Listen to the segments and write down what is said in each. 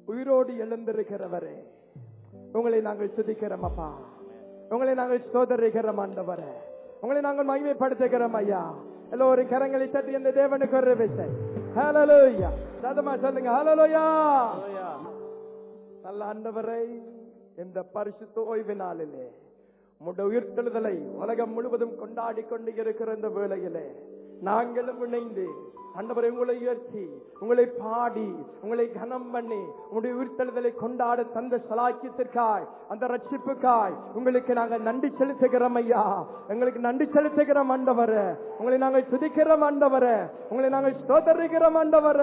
உயிரோடு எழுந்திருக்கிறவரே உங்களை நாங்கள் துதிக்கிறோம் அப்பா உங்களை நாங்கள் சோதரிக்கிறோம் ஆண்டவரே உங்களை நாங்கள் மகிமைப்படுத்துகிறோம் ஐயா எல்லோரும் கரங்களை தட்டி அந்த தேவனுக்கு ஒரு விசை ஹalleluya சதமா சொல்லுங்க ஹalleluya நல்ல ஆண்டவரை இந்த பரிசுத்த ஓய்வு நாளிலே உம்முடைய உயிர்த்தெழுதலை உலகம் முழுவதும் கொண்டாடி கொண்டு இருக்கிற இந்த வேளையிலே நாங்களும் இணைந்து ஆண்டவரை உங்களை உயர்த்தி உங்களை பாடி உங்களை கனம் பண்ணி உங்களுடைய உயிர்த்தெழுதலை கொண்டாட தந்த சலாக்கியத்திற்காய் அந்த ரட்சிப்புக்காய் உங்களுக்கு நாங்கள் நன்றி செலுத்துகிறோம் ஐயா எங்களுக்கு நன்றி செலுத்துகிறோம் ஆண்டவர உங்களை நாங்கள் துதிக்கிறோம் ஆண்டவர உங்களை நாங்கள் ஸ்தோத்தரிக்கிறோம் ஆண்டவர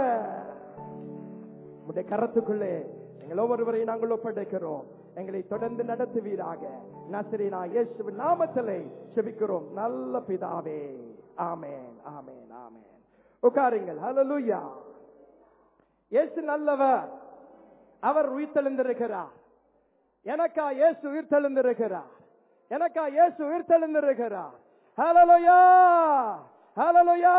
உடைய கரத்துக்குள்ளே எங்கள் ஒவ்வொருவரையும் நாங்கள் ஒப்படைக்கிறோம் எங்களை தொடர்ந்து நடத்துவீராக நசரீனா இயேசு நாமத்திலே செபிக்கிறோம் நல்ல பிதாவே ஆமென் ஆமென் ஆமென் உட்காருங்கள் ஹalleluya இயேசு நல்லவர் அவர் உயிர்த்தெழுந்திருக்கிறார் எனக்கா இயேசு உயிர்த்தெழுந்திருக்கிறார் எனக்கா இயேசு உயிர்த்தெழுந்திருக்கிறார் ஹalleluya ஹalleluya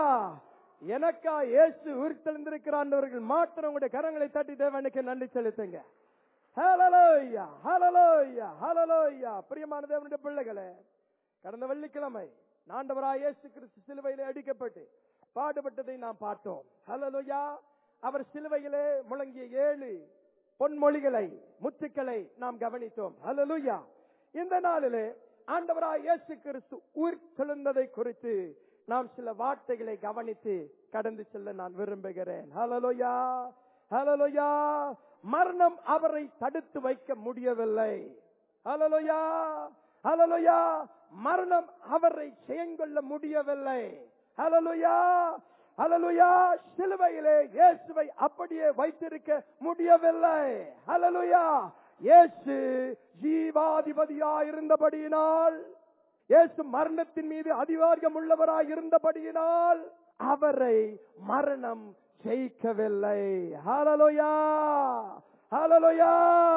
எனக்கா இயேசு உயிர்த்தெழுந்திருக்கிறான்றவர்கள் மாத்திரம் உங்களுடைய கரங்களை தட்டி தேவனுக்கு நன்றி செலுத்துங்க ஹalleluya ஹalleluya ஹalleluya பிரியமான தேவனுடைய பிள்ளைகளே கடந்த வெள்ளிக்கிழமை ஆண்டவராய் இயேசு கிறிஸ்து சிலுவையிலே அடிக்கப்பட்டு பாடுபட்டதை நாம் பார்த்தோம் ஹalleluya அவர் சிலுவையிலே முழங்கிய ஏழு பொன்மொழிகளை முத்துக்களை நாம் கவனித்தோம் ஹalleluya இந்த நாளிலே ஆண்டவராய் இயேசு கிறிஸ்து உயிர் தெழுந்ததை குறித்து நாம் சில வார்த்தைகளை கவனித்து கடந்து செல்ல நான் விரும்புகிறேன் ஹalleluya ஹalleluya மரணம் அவரை தடுத்து வைக்க முடியவில்லை ஹalleluya ஹalleluya மரணம் அவரை செயங்கொள்ள முடியவில்லை ஹalleluya ஹalleluya சிலுவையிலே இயேசுவை அப்படியே வைத்திருக்க முடியவில்லை ஹalleluya இயேசு ஜீவாதிபதியாய் இருந்தபடியினால் இயேசு மரணத்தின் மீது அதிகாரியம் உள்ளவராய் இருந்தபடியினால் அவரை மரணம் ஜெயிக்கவில்லை ஹalleluya ஹalleluya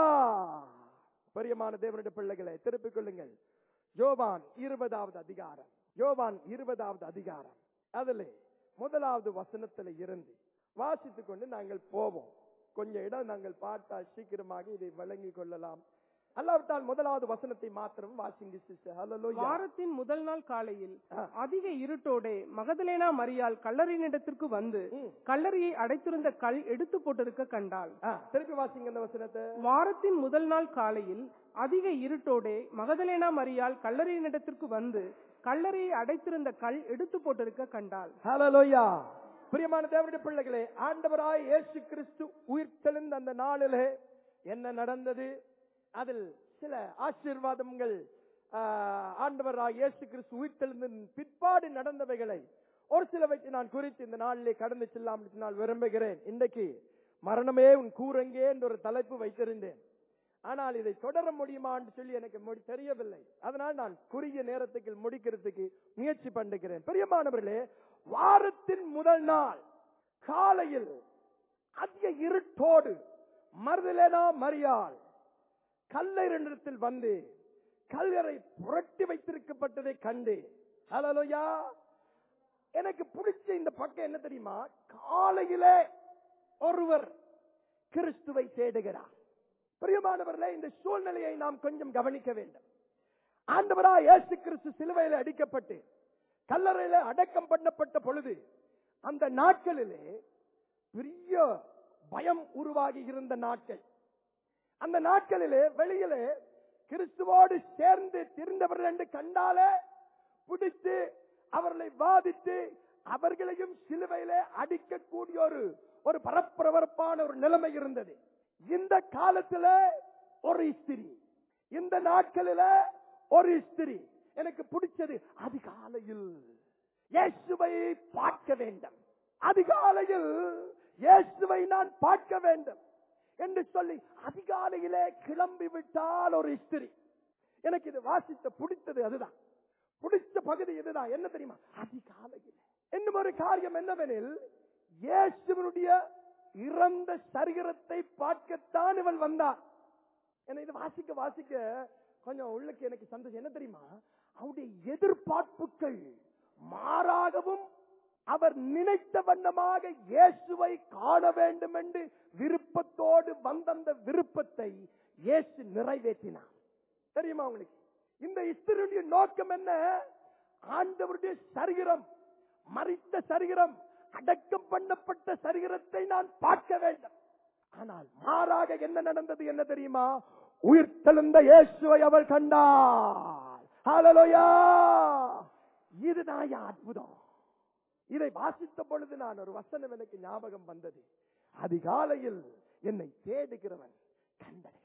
பிரியமான தேவனுடைய பிள்ளைகளை திருப்பிக் கொள்ளுங்கள் யோவான் இருபதாவது அதிகாரம் யோவான் இருபதாவது அதிகாரம் அதிலே முதலாவது வசனத்தில் இருந்து வாசித்துக் கொண்டு நாங்கள் போவோம் கொஞ்சம் இடம் நாங்கள் பார்த்தால் சீக்கிரமாக இதை விளங்கிக் கொள்ளலாம் அல்லாவிட்டால் முதலாவது வசனத்தை மாத்திரம் வாசிங்க சிஸ்டர் ஹலோ வாரத்தின் முதல் நாள் காலையில் ஆ. அதிக இருட்டோடே மகதலேனா மரியாள் கல்லறையினிடத்திற்கு வந்து ம். கல்லறையை அடைத்திருந்த கல் எடுத்து போட்டிருக்க கண்டாள் திருப்பி வாசிங்க அந்த வசனத்தை வாரத்தின் முதல் நாள் காலையில் அதிக இருட்டோடே மகதலேனா மரியாள் கல்லறையினிடத்திற்கு வந்து கல்லறையை அடைத்திருந்த கல் எடுத்து போட்டிருக்க கண்டாள் ஹalleluya பிரியமான தேவனுடைய பிள்ளைகளே ஆண்டவராய் இயேசு கிறிஸ்து உயிர் தெளிந்த அந்த நாளிலே என்ன நடந்தது அதில் சில ஆசீர்வாதங்கள் ஆஹ், ஆண்டவராய் இயேசு கிறிஸ்து உயிர் தெளிந்த பிற்பாடு நடந்தவைகளை ஒரு சிலவைக்கு நான் குறித்து இந்த நாளிலே கடந்து செல்லாம் என்று நான் விரும்புகிறேன் இன்றைக்கு மரணமே உன் கூரங்கே என்ற ஒரு தலைப்பு வைத்திருந்தேன் ஆனால் இதை தொடர முடியுமா என்று சொல்லி எனக்கு முடி- தெரியவில்லை அதனால் நான் குறுகிய நேரத்துக்கு முடிக்கிறதுக்கு முயற்சி பண்ணுகிறேன் பிரியமானவர்களே வாரத்தின் முதல் நாள் காலையில் அதிக இருட்டோடு மருதலேனா மரியாள் கல்லறிடத்தில் வந்து கல்லறை புரட்டி வைத்திருக்கப்பட்டதை கண்டு ஹalleluya எனக்கு பிடிச்ச இந்த பக்கம் என்ன தெரியுமா காலையிலே ஒருவர் கிறிஸ்துவை தேடுகிறார் பிரியமானவர்களே இந்த சூழ்நிலையை நாம் கொஞ்சம் கவனிக்க வேண்டும் ஆண்டவரா இயேசு கிறிஸ்து சிலுவையில் அடிக்கப்பட்டு கல்லறையில அடக்கம் பண்ணப்பட்ட பொழுது அந்த நாட்களிலே பெரிய பயம் உருவாகி இருந்த நாட்கள் அந்த நாட்களிலே வெளியிலே கிறிஸ்துவோடு சேர்ந்து திருந்தவர்கள் என்று கண்டாலே பிடித்து அவர்களை வாதித்து அவர்களையும் சிலுவையிலே அடிக்கக்கூடிய ஒரு ஒரு பரப்பரவரப்பான ஒரு நிலைமை இருந்தது இந்த காலத்துல ஒரு ஸ்திரி இந்த நாட்களில ஒரு ஸ்திரி எனக்கு பிடிச்சது அதிகாலையில் இயேசுவை பார்க்க வேண்டும் அதிகாலையில் இயேசுவை நான் பார்க்க வேண்டும் என்று சொல்லி அதிகாலையிலே கிளம்பி விட்டால் ஒரு ஸ்திரி எனக்கு இது வாசித்த பிடித்தது அதுதான் பிடிச்ச பகுதி இதுதான் என்ன தெரியுமா அதிகாலையில் இன்னும் ஒரு காரியம் என்னவெனில் இயேசுவனுடைய இறந்த சரீரத்தை பார்க்கத்தான் இவள் வந்தார் என்ன இது வாசிக்க வாசிக்க கொஞ்சம் உள்ளுக்கு எனக்கு சந்தோஷம் என்ன தெரியுமா அவருடைய எதிர்பார்ப்புகள் மாறாகவும் அவர் நினைத்த வண்ணமாக இயேசுவை காண வேண்டும் என்று விருப்பத்தோடு வந்தந்த விருப்பத்தை இயேசு நிறைவேற்றினார் தெரியுமா உங்களுக்கு இந்த இஸ்தருடைய நோக்கம் என்ன ஆண்டவருடைய சரீரம் மறித்த சரீரம் அடக்கம் பண்ணப்பட்ட சரீரத்தை நான் பார்க்க வேண்டும் ஆனால் மாறாக என்ன நடந்தது என்ன தெரியுமா உயிர்த்தெழுந்த இயேசுவை அவள் கண்டாள் ஹalleluya இதுதான் என் அற்புதம் இதை வாசித்த பொழுது நான் ஒரு வசனம் எனக்கு ஞாபகம் வந்தது அதிகாலையில் என்னை தேடுகிறவன் கண்டடைவான்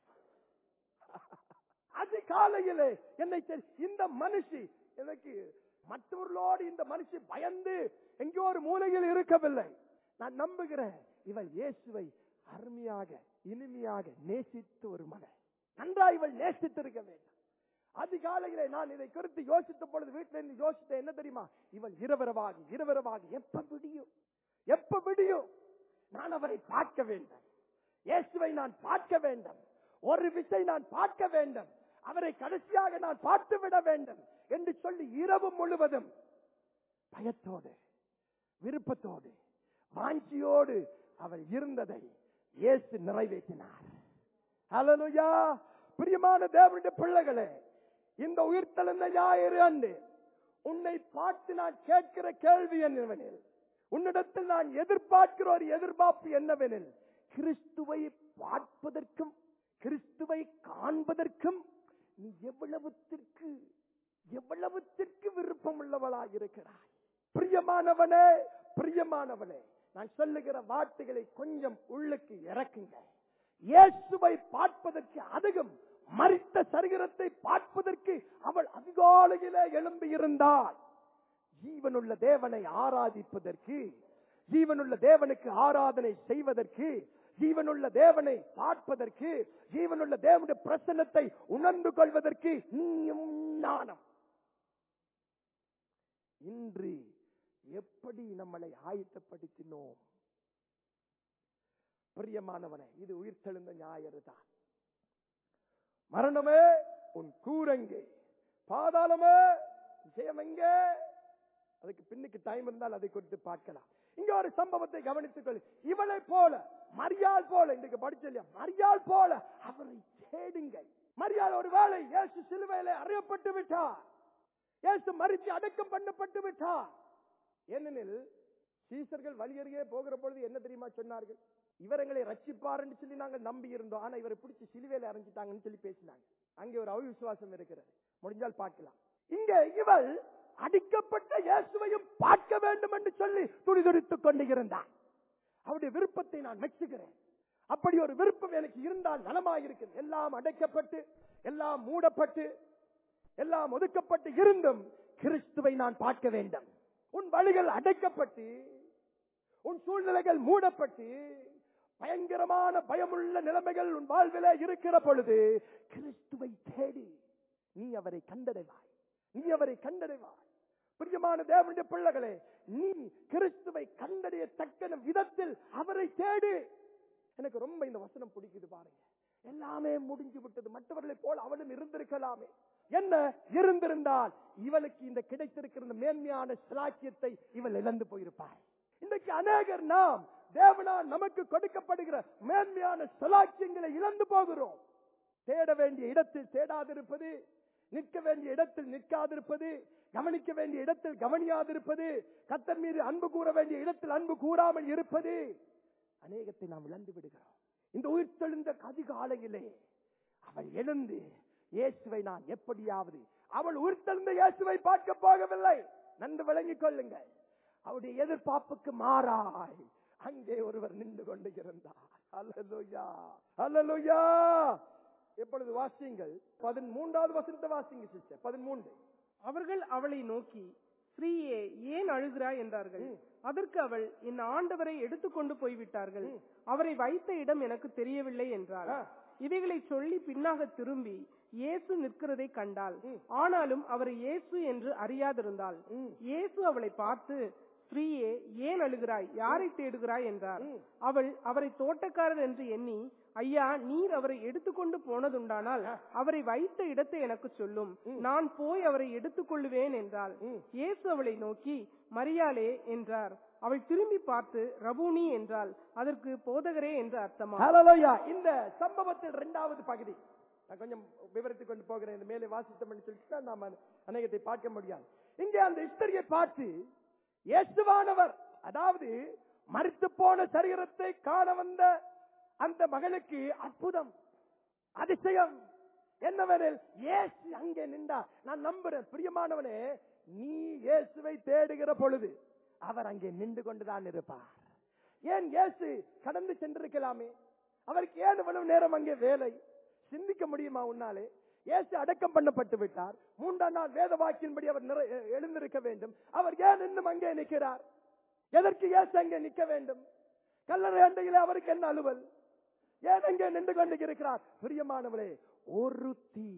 அதிகாலையிலே என்னை தேடி- இந்த மனுஷி எனக்கு மற்றவர்களோடு இந்த மனுஷி பயந்து எங்கேயோ ஒரு மூலையில் இருக்கவில்லை நான் நம்புகிறேன் இவள் இயேசுவை அருமையாக இனிமையாக நேசித்து ஒரு மகள் நன்றா இவள் நேசித்திருக்க வேண்டும் அதிகாலையிலே நான் இதை குறித்து யோசித்த பொழுது வீட்டில் இருந்து யோசித்த என்ன தெரியுமா இவள் இரவரவாகி இரவரவாகி எப்ப விடியும் எப்ப விடியும் நான் அவரை பார்க்க வேண்டும் இயேசுவை நான் பார்க்க வேண்டும் ஒரு விசை நான் பார்க்க வேண்டும் அவரை கடைசியாக நான் பார்த்து விட வேண்டும் என்று சொல்லி இரவு முழுவதும் பயத்தோடு விருப்பத்தோடு வாஞ்சியோடு அவள் இருந்ததை இயேசு நிறைவேற்றினார் ஹalleluya பிரியமான தேவனுடைய பிள்ளைகளே இந்த உயிர்த்தெழுந்த ஞாயிறு அன்று உன்னை பார்த்து நான் கேட்கிற கேள்வி என்னவெனில் உன்னிடத்தில் நான் எதிர்பார்க்கிற ஒரு எதிர்பார்ப்பு என்னவெனில் கிறிஸ்துவை பார்ப்பதற்கும் கிறிஸ்துவை காண்பதற்கும் நீ எவ்வளவுத்திற்கு எவ்வளவுத்திற்கு விருப்பம் உள்ளவளாய் இருக்கிறாய் பிரியமானவனே பிரியமானவளே நான் சொல்லுகிற வார்த்தைகளை கொஞ்சம் உள்ளுக்கு இறக்குங்க இயேசுவை பார்ப்பதற்கு அதிகம் மறித்த சரீரத்தை பார்ப்பதற்கு அவள் அதிகாலையிலே எழும்பி இருந்தாள் ஜீவனுள்ள தேவனை ஆராதிப்பதற்கு ஜீவனுள்ள தேவனுக்கு ஆராதனை செய்வதற்கு ஜீவனுள்ள தேவனை பார்ப்பதற்கு ஜீவனுள்ள தேவனுடைய பிரசன்னத்தை உணர்ந்து கொள்வதற்கு நீயும் நாணம் இன்று எப்படி நம்மளை ஆயத்தப்படுத்தினோம் பிரியமானவனே இது உயிர்த்தெழுந்த ஞாயிறு தான் மரணமே உன் கூரங்கே பாதாளமே ஜெயம் எங்கே அதுக்கு பின்னுக்கு டைம் இருந்தால் அதை குறித்து பார்க்கலாம் இங்க ஒரு சம்பவத்தை கவனித்துக் கொள் இவளை போல மரியாள் போல இன்றைக்கு படிச்ச இல்லையா மரியாள் போல அவரை தேடுங்கள் மரியாள் ஒரு வேளை இயேசு சிலுவையில அறியப்பட்டு விட்டார் இயேசு மறித்து அடக்கம் பண்ணப்பட்டு விட்டார் ஏனெனில் சீசர்கள் வழியருகே போகிற பொழுது என்ன தெரியுமா சொன்னார்கள் இவர் எங்களை ரட்சிப்பாருன்னு சொல்லி நாங்கள் நம்பி இருந்தோம் ஆனா இவரை பிடிச்சி சிலுவையில அரைஞ்சிட்டாங்கன்னு சொல்லி பேசினாங்க அங்கே ஒரு அவிசுவாசம் இருக்கிறது முடிஞ்சால் பார்க்கலாம் இங்க இவள் அடிக்கப்பட்ட இயேசுவையும் பார்க்க வேண்டும் என்று சொல்லி துடிதுடித்துக் கொண்டு இருந்தார் அவருடைய விருப்பத்தை நான் மெச்சுகிறேன் அப்படி ஒரு விருப்பம் எனக்கு இருந்தால் நலமாயிருக்கிறது எல்லாம் அடைக்கப்பட்டு எல்லாம் மூடப்பட்டு எல்லாம் ஒதுக்கப்பட்டு இருந்தும் கிறிஸ்துவை நான் பார்க்க வேண்டும் உன் வழிகள் அடைக்கப்பட்டு உன் சூழ்நிலைகள் மூடப்பட்டு பயங்கரமான பயமுள்ள நிலைமைகள் உன் வாழ்விலே இருக்கிற பொழுது கிறிஸ்துவை தேடி நீ அவரை கண்டடைவாய் நீ அவரை கண்டடைவாய் பிரியமான தேவனுடைய பிள்ளைகளே நீ கிறிஸ்துவை கண்டடைய தக்கன விதத்தில் அவரை தேடு எனக்கு ரொம்ப இந்த வசனம் பிடிக்குது பாருங்க எல்லாமே முடிஞ்சு விட்டது மற்றவர்களை போல் அவளும் இருந்திருக்கலாமே என்ன இருந்திருந்தால் இவளுக்கு இந்த கிடைத்திருக்கிற இந்த மேன்மையான சிலாக்கியத்தை இவள் இழந்து போயிருப்பாள் இன்றைக்கு அநேகர் நாம் தேவனால் நமக்கு கொடுக்கப்படுகிற மேன்மையான சிலாக்கியங்களை இழந்து போகிறோம் தேட வேண்டிய இடத்தில் தேடாதிருப்பது நிற்க வேண்டிய இடத்தில் நிற்காதிருப்பது கவனிக்க வேண்டிய இடத்தில் கவனியாதிருப்பது கத்தர் மீது அன்பு கூற வேண்டிய இடத்தில் அன்பு கூறாமல் இருப்பது அநேகத்தை நாம் இழந்து விடுகிறோம் இந்த உயிர்த்தெழுந்த அதிகாலையிலே அவள் எழுந்து இயேசுவை நான் எப்படியாவது அவள் உயிர்த்தெழுந்த இயேசுவை பார்க்க போகவில்லை நன்கு விளங்கிக் கொள்ளுங்கள் அவருடைய எதிர்பார்ப்புக்கு மாறாய் அங்கே ஒருவர் நின்று கொண்டு இருந்தார் அல்லலுயா அல்லலுயா எப்பொழுது வாசியுங்கள் பதிமூன்றாவது வசனத்தை வாசிங்க சிஸ்டர் பதிமூன்று அவர்கள் அவளை நோக்கி ஸ்ரீயே ஏன் அழுகிறாய் என்றார்கள் ம். அதற்கு அவள் என் ஆண்டவரை எடுத்துக்கொண்டு போய்விட்டார்கள் ம். அவரை வைத்த இடம் எனக்கு தெரியவில்லை என்றாள் ஆ. இவைகளை சொல்லி பின்னாக திரும்பி இயேசு நிற்கிறதை கண்டாள் ம். ஆனாலும் அவர் இயேசு என்று அறியாதிருந்தாள் ம். இயேசு அவளை பார்த்து ஸ்திரீயே ஏன் அழுகிறாய் யாரை தேடுகிறாய் என்றார் ம். அவள் அவரை தோட்டக்காரர் என்று எண்ணி ஐயா நீர் அவரை எடுத்துக்கொண்டு போனதுண்டானால் அவரை வைத்த இடத்தை எனக்கு சொல்லும் நான் போய் அவரை எடுத்துக்கொள்ளுவேன் என்றாள் ம். இயேசு அவளை நோக்கி மரியாளே என்றார் அவள் திரும்பி பார்த்து ரபூனி என்றாள் அதற்கு போதகரே என்று அர்த்தமா ஹalleluya இந்த சம்பவத்தில் இரண்டாவது பகுதி நான் கொஞ்சம் விவரித்துக் கொண்டு போகிறேன் இந்த மேலே வாசித்தோம்னு சொல்லிட்டு நாம் அநேகத்தை பார்க்க முடியாது இங்கே அந்த இஸ்தரியை பார்த்து இயேசுவானவர் அதாவது மறித்து போன சரீரத்தை காண வந்த அந்த மகளுக்கு அற்புதம் அதிசயம் என்னவெனில் இயேசு அங்கே நின்றா நான் நம்புறேன் பிரியமானவனே நீ இயேசுவை தேடுகிற பொழுது அவர் அங்கே நின்று கொண்டுதான் இருப்பார் ஏன் இயேசு கடந்து சென்றிருக்கலாமே அவருக்கு ஏன் இவ்வளவு நேரம் அங்கே வேலை சிந்திக்க முடியுமா உன்னாலே இயேசு அடக்கம் பண்ணப்பட்டு விட்டார் மூன்றாம் நாள் வேத வாக்கின்படி அவர் நிறை- எழுந்திருக்க வேண்டும் அவர் ஏன் இன்னும் அங்கே நிற்கிறார் எதற்கு இயேசு அங்கே நிற்க வேண்டும் கல்லறை அண்டையிலே அவருக்கு என்ன அலுவல் ஏன் அங்கே நின்று கொண்டு இருக்கிறார் பிரியமானவளே ஒரு தீ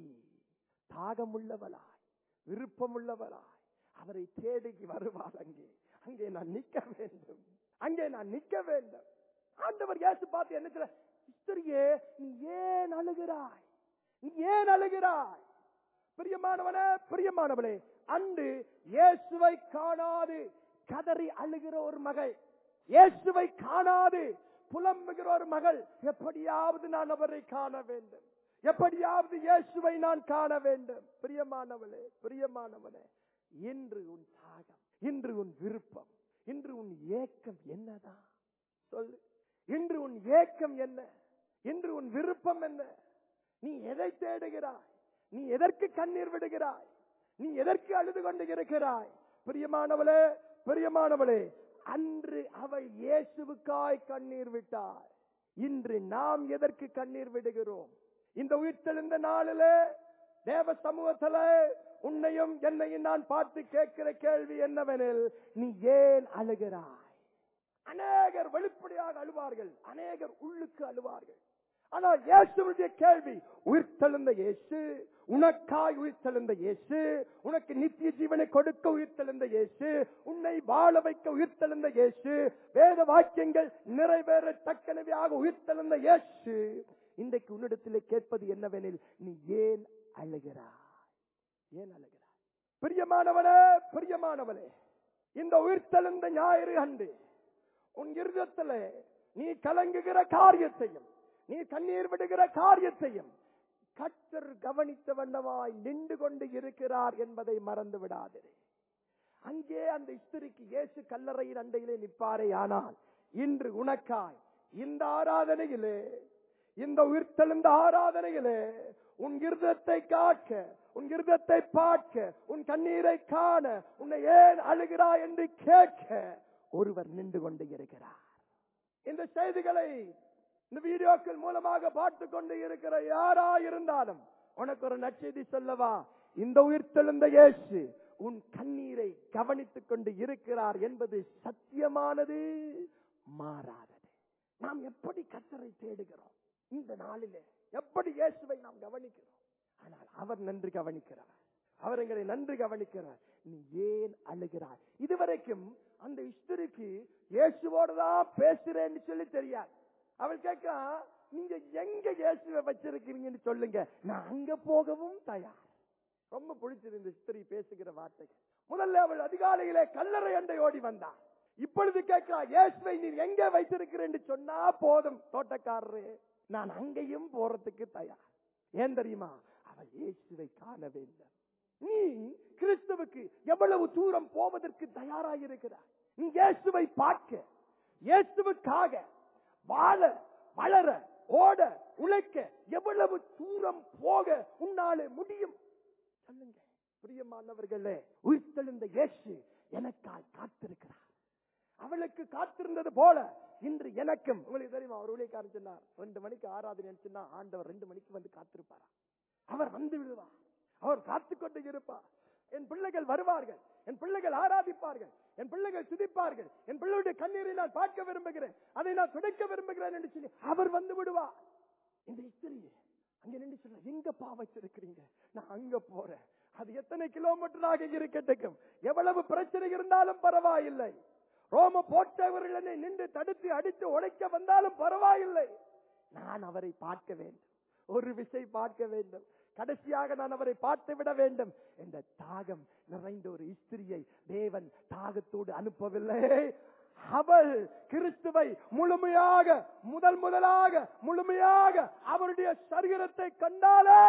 தாகமுள்ளவளாய் விருப்பமுள்ளவளாய் அவரை தேடி வருவாள் அங்கே அங்கே நான் நிற்க வேண்டும் அங்கே நான் நிற்க வேண்டும் ஆண்டவர் இயேசு பார்த்து என்ன சொல்ல ஸ்திரியே நீ ஏன் அழுகிறாய் நீ ஏன் அழுகிறாய் பிரியமானவனே பிரியமானவளே அன்று இயேசுவை காணாது கதறி அழுகிற ஒரு மகள் இயேசுவை காணாது புலம்புகிற ஒரு மகள் எப்படியாவது நான் அவரை காண வேண்டும் எப்படியாவது இயேசுவை நான் காண வேண்டும் பிரியமானவளே பிரியமானவனே இன்று உன் தாகம் இன்று உன் விருப்பம் இன்று உன் ஏக்கம் என்னதான் சொல்லு இன்று உன் ஏக்கம் என்ன இன்று உன் விருப்பம் என்ன நீ எதை தேடுகிறாய் நீ எதற்கு கண்ணீர் விடுகிறாய் நீ எதற்கு அழுது கொண்டு இருக்கிறாய் பிரியமானவளே பிரியமானவளே அன்று அவள் இயேசுவுக்காய் கண்ணீர் விட்டாள் இன்று நாம் எதற்கு கண்ணீர் விடுகிறோம் இந்த உயிர்த்தெழுந்த நாளிலே தேவ சமூகத்தில உன்னையும் என்னையும் நான் பார்த்து கேட்கிற கேள்வி என்னவெனில் நீ ஏன் அழுகிறாய் அநேகர் வெளிப்படையாக அழுவார்கள் அநேகர் உள்ளுக்கு அழுவார்கள் ஆனால் இயேசுடைய கேள்வி உயிர்த்தெழுந்த இயேசு உனக்காய் உயிர்த்தெழுந்த இயேசு உனக்கு நித்திய ஜீவனை கொடுக்க உயிர்த்தெழுந்த இயேசு உன்னை வாழ வைக்க உயிர்த்தெழுந்த இயேசு வேத வாக்கியங்கள் நிறைவேறத்தக்கனவையாக உயிர்த்தெழுந்த இயேசு இன்றைக்கு உன்னிடத்திலே கேட்பது என்னவெனில் நீ ஏன் அழுகிறாய் ஏன் அழுகிறாய் பிரியமானவனே பிரியமானவனே இந்த உயிர்த்தெழுந்த ஞாயிறு அன்று உன் இருதயத்திலே நீ கலங்குகிற காரியத்தையும் நீ கண்ணீர் விடுகிற காரியத்தையும் கர்த்தர் கவனித்த வண்ணமாய் நின்று கொண்டு இருக்கிறார் என்பதை மறந்து விடாதே அங்கே அந்த ஸ்திரிக்கு இயேசு கல்லறையின் அண்டையிலே நிற்பாரே ஆனால் இன்று உனக்காய் இந்த ஆராதனையிலே இந்த உயிர்த்தெழுந்த ஆராதனையிலே உன் இருதத்தை காக்க உன் இருதத்தை பார்க்க உன் கண்ணீரை காண உன்னை ஏன் அழுகிறாய் என்று கேட்க ஒருவர் நின்று கொண்டு இருக்கிறார் இந்த செய்திகளை இந்த வீடியோக்கள் மூலமாக பார்த்து கொண்டு இருக்கிற யாரா இருந்தாலும் உனக்கு ஒரு நற்செய்தி சொல்லவா இந்த உயிர்த்தெழுந்த இயேசு உன் கண்ணீரை கவனித்துக் கொண்டு இருக்கிறார் என்பது சத்தியமானது மாறாதது நாம் எப்படி கத்தரை தேடுகிறோம் இந்த நாளிலே எப்படி இயேசுவை நாம் கவனிக்கிறோம் ஆனால் அவர் நன்று கவனிக்கிறார் அவர் எங்களை நன்று கவனிக்கிறார் நீ ஏன் அழுகிறாய் இதுவரைக்கும் அந்த இஸ்திரிக்கு இயேசுவோட தான் பேசுறேன்னு சொல்லி தெரியாது அவள் கேட்கா நீங்க எங்க இயேசுவை வச்சிருக்கிறீங்கன்னு சொல்லுங்க நான் அங்க போகவும் தயார் ரொம்ப பிடிச்சது இந்த ஸ்திரீ பேசுகிற வார்த்தைகள் முதல்ல அவள் அதிகாலையிலே கல்லறை அண்டை ஓடி வந்தாள் இப்பொழுது கேட்கிறா இயேசுவை நீ எங்க வைத்திருக்கிறேன்னு சொன்னா போதும் தோட்டக்காரரே நான் அங்கேயும் போறதுக்கு தயார் ஏன் தெரியுமா அவள் இயேசுவை காண வேண்டும் நீ கிறிஸ்துவுக்கு எவ்வளவு தூரம் போவதற்கு தயாராயிருக்கிறாய் நீ இயேசுவை பார்க்க இயேசுவுக்காக வாழ வளர ஓட உழைக்க எவ்வளவு தூரம் போக உன்னாலே முடியும் சொல்லுங்க பிரியமானவர்களே உயிர்த்தெழுந்த இயேசு எனக்காய் காத்திருக்கிறார் அவளுக்கு காத்திருந்தது போல இன்று எனக்கும் உங்களுக்கு தெரியுமா ஒரு ஊழியக்காரன் சொன்னார் ரெண்டு மணிக்கு ஆராதனை சொன்னா ஆண்டவர் ரெண்டு மணிக்கு வந்து காத்திருப்பாரா அவர் வந்து விடுவார் அவர் காத்துக் கொண்டு இருப்பார் என் பிள்ளைகள் வருவார்கள் என் பிள்ளைகள் ஆராதிப்பார்கள் என் பிள்ளைகள் துதிப்பார்கள் என் பிள்ளைகளுடைய கண்ணீரை நான் பார்க்க விரும்புகிறேன் அதை நான் துடைக்க விரும்புகிறேன் என்று சொல்லி அவர் வந்து விடுவார் இந்த இஸ்திரியே அங்க நின்று சொல்ல எங்க பா வச்சிருக்கிறீங்க நான் அங்க போறேன் அது எத்தனை கிலோமீட்டராக இருக்கட்டும் எவ்வளவு பிரச்சனை இருந்தாலும் பரவாயில்லை ரோம போட்டவர்கள் என்னை நின்று தடுத்து அடித்து உடைக்க வந்தாலும் பரவாயில்லை நான் அவரை பார்க்க வேண்டும் ஒரு விசை பார்க்க வேண்டும் கடைசியாக நான் அவரை பார்த்து விட வேண்டும் என்ற தாகம் நிறைந்த ஒரு ஸ்திரியை தேவன் தாகத்தோடு அனுப்பவில்லை அவள் கிறிஸ்துவை முழுமையாக முதல் முதலாக முழுமையாக அவருடைய சரீரத்தை கண்டாலே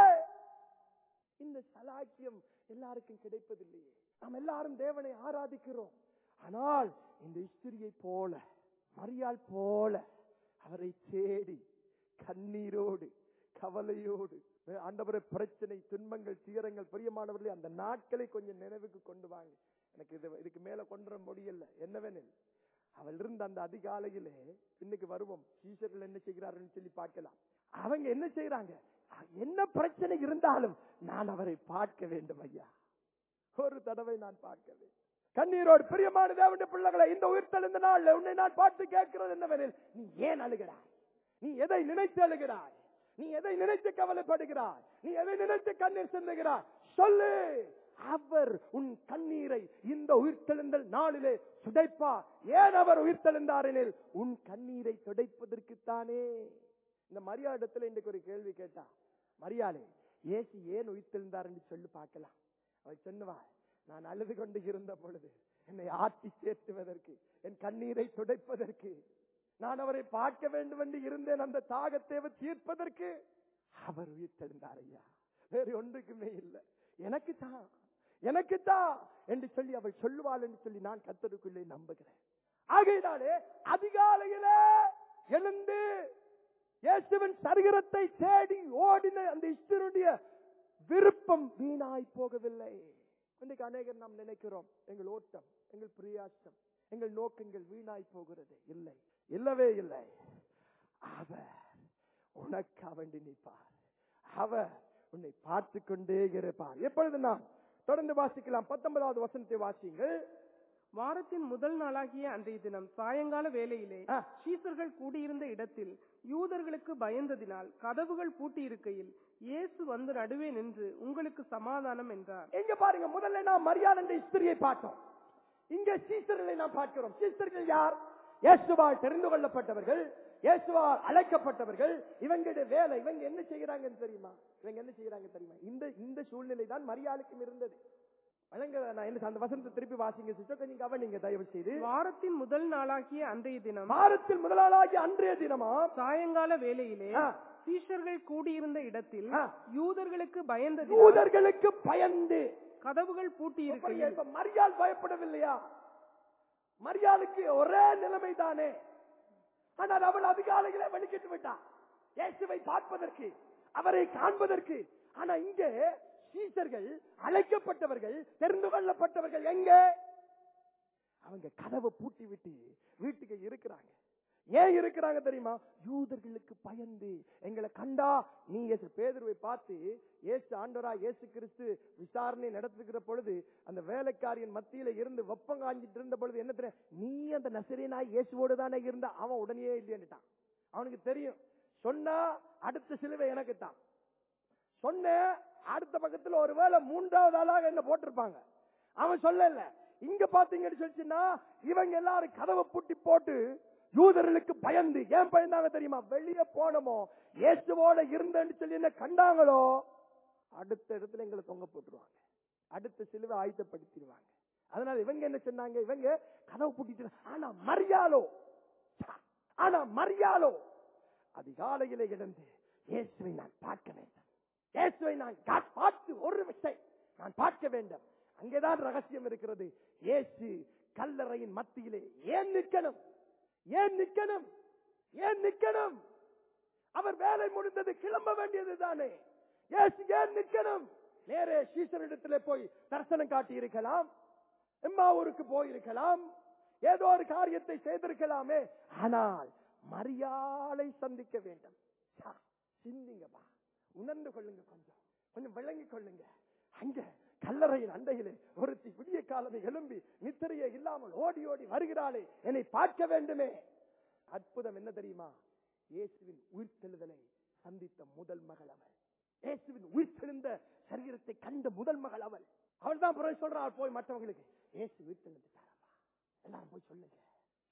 இந்த சலாக்கியம் எல்லாருக்கும் கிடைப்பதில்லையே நாம் எல்லாரும் தேவனை ஆராதிக்கிறோம் ஆனால் இந்த ஸ்திரியை போல மரியாள் போல அவரை தேடி கண்ணீரோடு கவலையோடு ஆண்டவரை பிரச்சனை துன்பங்கள் துயரங்கள் பிரியமானவர்களே அந்த நாட்களை கொஞ்சம் நினைவுக்கு கொண்டு வாங்க எனக்கு இது இதுக்கு மேல கொண்டு வர முடியல என்னவெனில் அவள் இருந்த அந்த அதிகாலையிலே இன்னைக்கு வருவோம் சீசர்கள் என்ன செய்கிறார்கள் சொல்லி பார்க்கலாம் அவங்க என்ன செய்யறாங்க என்ன பிரச்சனை இருந்தாலும் நான் அவரை பார்க்க வேண்டும் ஐயா ஒரு தடவை நான் பார்க்க வேண்டும் கண்ணீரோடு பிரியமான தேவனுடைய பிள்ளைகளை இந்த உயிர்த்தெழுந்த நாள்ல உன்னை நான் பார்த்து கேட்கிறது என்னவெனில் நீ ஏன் அழுகிறாய் நீ எதை நினைத்து அழுகிறாய் நீ எதை நினைத்து கவலைப்படுகிறாய் நீ எதை நினைத்து கண்ணீர் சிந்துகிறாய் சொல்லு அவர் உன் கண்ணீரை இந்த உயிர்த்தெழுந்தல் நாளிலே துடைப்பார் ஏன் அவர் உயிர்த்தெழுந்தார் எனில் உன் கண்ணீரை துடைப்பதற்குத்தானே இந்த மரியாதத்துல இன்றைக்கு ஒரு கேள்வி கேட்டா மரியாதை ஏசு ஏன் உயிர்த்தெழுந்தார் என்று சொல்லி பார்க்கலாம் அவள் சொன்னவாள் நான் அழுது கொண்டு இருந்த பொழுது என்னை ஆட்டி சேர்த்துவதற்கு என் கண்ணீரை துடைப்பதற்கு நான் அவரை பார்க்க வேண்டும் என்று இருந்தேன் அந்த தாகத்தை தீர்ப்பதற்கு அவர் உயிர்த்தெழுந்தார் ஐயா வேறு ஒன்றுக்குமே இல்லை எனக்கு தான் எனக்கு தான் என்று சொல்லி அவள் சொல்லுவாள் என்று சொல்லி நான் கத்தருக்குள்ளே நம்புகிறேன் ஆகையினாலே அதிகாலையிலே எழுந்து இயேசுவின் சரீரத்தை தேடி ஓடின அந்த இஸ்தருடைய விருப்பம் வீணாய் போகவில்லை இன்றைக்கு அநேகர் நாம் நினைக்கிறோம் எங்கள் ஓட்டம் எங்கள் பிரியாசம் எங்கள் நோக்கங்கள் வீணாய் போகிறது இல்லை இல்லவே இல்லை அவர் உனக்கு வேண்டி நிற்பார் அவர் உன்னை பார்த்து கொண்டே இருப்பார் எப்பொழுது நாம் தொடர்ந்து வாசிக்கலாம் பத்தொன்பதாவது வசனத்தை வாசியுங்கள் வாரத்தின் முதல் நாளாகிய அன்றைய தினம் சாயங்கால வேளையிலே ஆ. சீசர்கள் கூடியிருந்த இடத்தில் யூதர்களுக்கு பயந்ததினால் கதவுகள் பூட்டியிருக்கையில் இயேசு வந்து நடுவே நின்று உங்களுக்கு சமாதானம் என்றார் இங்க பாருங்க முதல்ல நாம் மரியாதை என்ற ஸ்திரியை பார்த்தோம் இங்க சீசர்களை நாம் பார்க்கிறோம் சீசர்கள் யார் இயேசுவால் தெரிந்து கொள்ளப்பட்டவர்கள் இயேசுவால் அழைக்கப்பட்டவர்கள் இவங்களுடைய வேலை இவங்க என்ன செய்கிறாங்கன்னு தெரியுமா இவங்க என்ன செய்கிறாங்க தெரியுமா இந்த இந்த சூழ்நிலை தான் மரியாதைக்கும் இருந்தது வழங்க நான் என்ன அந்த வசனத்தை திருப்பி வாசிங்க சிஸ்டர் கொஞ்சம் கவனிங்க தயவு செய்து வாரத்தின் முதல் நாளாகிய அன்றைய தினம் வாரத்தில் முதலாளாகி அன்றைய தினமா சாயங்கால வேளையிலே ஆ. சீஷர்கள் கூடியிருந்த இடத்தில் ஆ. யூதர்களுக்கு பயந்தது யூதர்களுக்கு பயந்து கதவுகள் பாருங்க, பூட்டியிருக்கையில் இப்ப மரியாள் பயப்படவில்லையா மரியாளுக்கு ஒரே நிலைமை தானே ஆனால் அவள் அதிகாலையிலே வெளிக்கிட்டு விட்டார் இயேசுவை பார்ப்பதற்கு அவரை காண்பதற்கு ஆனா இங்கே சீசர்கள் அழைக்கப்பட்டவர்கள் தெரிந்து கொள்ளப்பட்டவர்கள் எங்க அவங்க கதவை பூட்டி விட்டு வீட்டுக்கு இருக்கிறாங்க ஏன் இருக்கிறாங்க தெரியுமா யூதர்களுக்கு பயந்து எங்களை கண்டா நீ இயேசு பேதுருவை பார்த்து இயேசு ஆண்டவரா இயேசு கிறிஸ்து விசாரணை நடத்துகிற பொழுது அந்த வேலைக்காரியின் மத்தியில இருந்து வெப்பம் காஞ்சிட்டு இருந்த பொழுது என்ன தெரியும் நீ அந்த நசிரியனாய் இயேசுவோடு தானே இருந்த அவன் உடனே இல்லைன்னுட்டான் அவனுக்கு தெரியும் சொன்னா அடுத்த சிலுவை எனக்கு தான் சொன்ன அடுத்த பக்கத்துல ஒருவேளை மூன்றாவது ஆளாக என்ன போட்டிருப்பாங்க அவன் சொல்லல இங்க பாத்தீங்கன்னு சொல்லிச்சுன்னா இவங்க எல்லாரும் கதவை பூட்டி போட்டு யூதர்களுக்கு பயந்து ஏன் பயந்தாங்க தெரியுமா வெளியே போனோமோ இயேசுவோட இருந்தேன்னு சொல்லி என்ன கண்டாங்களோ அடுத்த இடத்துல எங்களை தொங்க போட்டுருவாங்க அடுத்த சிலுவை ஆயத்தப்படுத்திடுவாங்க அதனால இவங்க என்ன சொன்னாங்க இவங்க கதவை பூட்டிட்டு ஆனா மரியாளோ ஆனா மரியாளோ அதிகாலையிலே எழுந்து இயேசுவை நான் பார்க்க வேண்டும் இயேசுவை நான் கா- பார்த்து ஒரு விசை நான் பார்க்க வேண்டும் அங்கேதான் ரகசியம் இருக்கிறது இயேசு கல்லறையின் மத்தியிலே ஏன் நிக்கணும் ஏன் நிக்கணும் ஏன் நிக்கணும் அவர் வேலை முடிந்தது கிளம்ப வேண்டியது தானே இயேசு ஏன் நிக்கணும் நேரே சீசரிடத்திலே போய் தரிசனம் காட்டி இருக்கலாம் எம்மாவூருக்கு போயிருக்கலாம் ஏதோ ஒரு காரியத்தை செய்திருக்கலாமே ஆனால் மரியாதை சந்திக்க வேண்டும் சா, சிந்திங்கப்பா உணர்ந்து கொள்ளுங்க கொஞ்சம் கொஞ்சம் விளங்கிக் கொள்ளுங்க அங்க கல்லறையின் அண்டையிலே ஒருத்தி விடிய காலமே எழும்பி நித்திரையே இல்லாமல் ஓடி ஓடி வருகிறாளே என்னை பார்க்க வேண்டுமே அற்புதம் என்ன தெரியுமா இயேசுவின் உயிர்த்தெழுதலை சந்தித்த முதல் மகள் அவள் இயேசுவின் உயிர்த்தெழுந்த சரீரத்தை கண்ட முதல் மகள் அவள் அவள் தான் பிறகு சொல்றாள் போய் மற்றவங்களுக்கு இயேசு உயிர்த்தெழுந்துட்டாரப்பா எல்லாரும் போய் சொல்லுங்க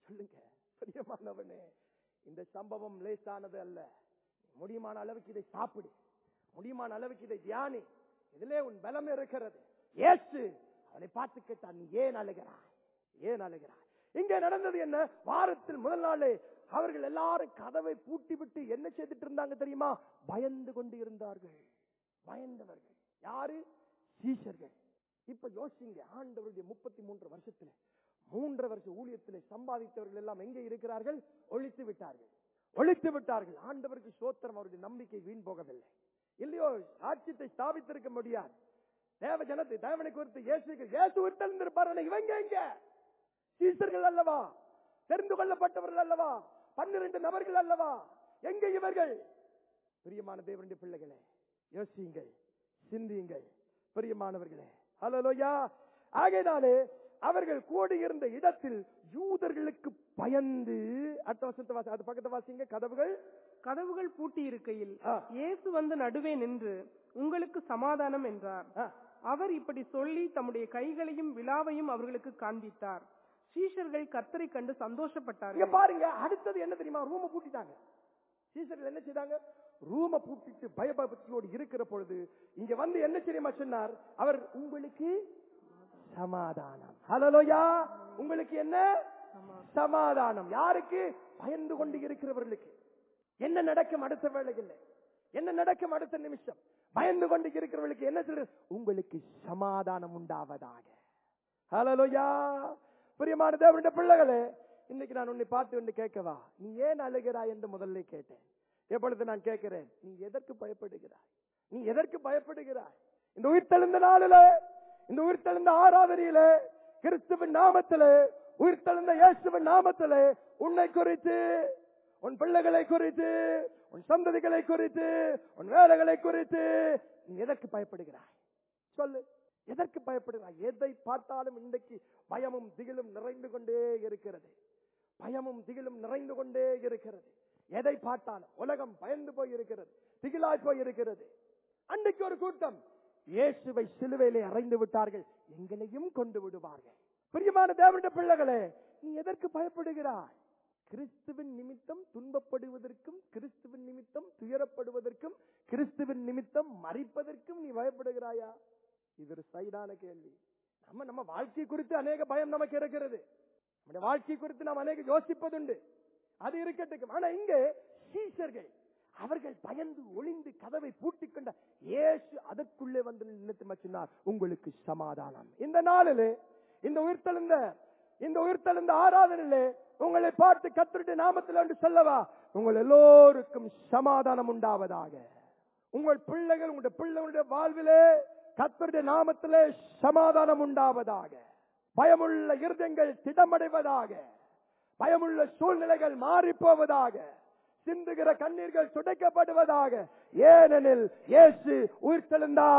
சொல்லுங்க பிரியமானவனே இந்த சம்பவம் லேசானது அல்ல முடியுமான அளவுக்கு இதை சாப்பிடு முடியுமான அளவுக்கு இதை தியானி இதிலே உன் பலம் இருக்கிறது ஏசு அவனை பார்த்து கேட்டான் நீ ஏன் அழுகிறாய் ஏன் அழுகிறாய் இங்கே நடந்தது என்ன வாரத்தில் முதல் நாளே அவர்கள் எல்லாரும் கதவை பூட்டி விட்டு என்ன செய்துட்டு இருந்தாங்க தெரியுமா பயந்து கொண்டு இருந்தார்கள் பயந்தவர்கள் யாரு சீஷர்கள் இப்ப யோசிங்க ஆண்டவருடைய முப்பத்தி மூன்று வருஷத்துல மூன்று வருஷ ஊழியத்திலே சம்பாதித்தவர்கள் எல்லாம் எங்கே இருக்கிறார்கள் ஒழித்து விட்டார்கள் ஒழித்து விட்டார்கள் ஆண்டவருக்கு சோத்திரம் அவருடைய நம்பிக்கை வீண் போகவில்லை இல்லையோ ஆட்சியத்தை ஸ்தாபித்திருக்க முடியாது தேவ ஜனத்தை தேவனை குறித்து இயேசுக்கு இயேசு விட்டிருந்திருப்பார் இவங்க எங்க சீசர்கள் அல்லவா தெரிந்து கொள்ளப்பட்டவர்கள் அல்லவா பன்னிரண்டு நபர்கள் அல்லவா எங்க இவர்கள் பிரியமான தேவனுடைய பிள்ளைகளே யோசியுங்கள் சிந்தியுங்கள் பிரியமானவர்களே ஹலோயா ஆகையினாலே அவர்கள் கூடியிருந்த இடத்தில் யூதர்களுக்கு பயந்து அடுத்த வருஷத்தை வாசி அது பக்கத்தை வாசிங்க கதவுகள் கதவுகள் பூட்டி இருக்கையில் ஆ. இயேசு வந்து நடுவே நின்று உங்களுக்கு சமாதானம் என்றார் ஆ, அவர் இப்படி சொல்லி தம்முடைய கைகளையும் விழாவையும் அவர்களுக்கு காண்பித்தார் சீஷர்கள் கர்த்தரை கண்டு இங்க சந்தோஷப்பட்டார்கள் பாருங்க அடுத்தது என்ன தெரியுமா ரூம பூட்டிட்டாங்க சீசர்கள் என்ன செய்தாங்க ரூம பூட்டிட்டு பயபக்தியோடு இருக்கிற பொழுது இங்க வந்து என்ன தெரியுமா சொன்னார் அவர் உங்களுக்கு சமாதானம் ஹலோயா உங்களுக்கு என்ன சமாதானம் யாருக்கு பயந்து கொண்டு இருக்கிறவர்களுக்கு என்ன நடக்கும் அடுத்த வேளையில் என்ன நடக்கும் அடுத்த நிமிஷம் பயந்து கொண்டு இருக்கிறவர்களுக்கு என்ன சொல்ற உங்களுக்கு சமாதானம் உண்டாவதாக ஹலோயா பிரியமான தேவனுடைய பிள்ளைகளே இன்னைக்கு நான் உன்னை பார்த்து ஒன்று கேட்கவா நீ ஏன் அழுகிறாய் என்று முதல்ல கேட்டேன் எப்பொழுது நான் கேட்கிறேன் நீ எதற்கு பயப்படுகிறாய் நீ எதற்கு பயப்படுகிறாய் இந்த உயிர்த்தெழுந்த நாளிலே இந்த உயிர்த்தெழுந்த ஆராதனையிலே கிறிஸ்துவின் நாமத்திலே உயிர்த்தெழுந்த இயேசுவின் நாமத்திலே உன்னை குறித்து உன் பிள்ளைகளை குறித்து உன் சந்ததிகளை குறித்து உன் வேலைகளை குறித்து நீ எதற்கு பயப்படுகிறாய் சொல்லு எதற்கு பயப்படுகிறாய் எதை பார்த்தாலும் இன்றைக்கு பயமும் திகிலும் நிறைந்து கொண்டே இருக்கிறது பயமும் திகிலும் நிறைந்து கொண்டே இருக்கிறது எதை பார்த்தாலும் உலகம் பயந்து போய் இருக்கிறது திகிலாய் போய் இருக்கிறது அன்றைக்கு ஒரு கூட்டம் இயேசுவை சிலுவையிலே அறைந்து விட்டார்கள் எங்களையும் கொண்டு விடுவார்கள் பிரியமான தேவனுடைய பிள்ளைகளே நீ எதற்கு பயப்படுகிறாய் கிறிஸ்துவின் நிமித்தம் துன்பப்படுவதற்கும் கிறிஸ்துவின் நிமித்தம் துயரப்படுவதற்கும் கிறிஸ்துவின் நிமித்தம் மறிப்பதற்கும் நீ பயப்படுகிறாயா இது ஒரு சைடான கேள்வி நம்ம நம்ம வாழ்க்கை குறித்து அநேக பயம் நமக்கு இருக்கிறது நம்முடைய வாழ்க்கை குறித்து நாம் அநேக யோசிப்பதுண்டு அது இருக்கட்டும் ஆனா இங்க சீசர்கள் அவர்கள் பயந்து ஒளிந்து கதவை பூட்டிக் கொண்ட இயேசு அதற்குள்ளே வந்து நினைத்து சொன்னார் உங்களுக்கு சமாதானம் இந்த நாளிலே இந்த உயிர்த்தெழுந்த இந்த உயிர்த்தெழுந்த ஆராதனையிலே உங்களை பார்த்து கத்தருடைய நாமத்தில் என்று சொல்லவா உங்கள் எல்லோருக்கும் சமாதானம் உண்டாவதாக உங்கள் பிள்ளைகள் உங்களுடைய பிள்ளைகளுடைய வாழ்விலே கத்தருடைய நாமத்திலே சமாதானம் உண்டாவதாக பயமுள்ள இருதயங்கள் திடமடைவதாக பயமுள்ள சூழ்நிலைகள் மாறி போவதாக சிந்துகிற கண்ணீர்கள் துடைக்கப்படுவதாக ஏனெனில் இயேசு உயிர்த்தெழுந்தா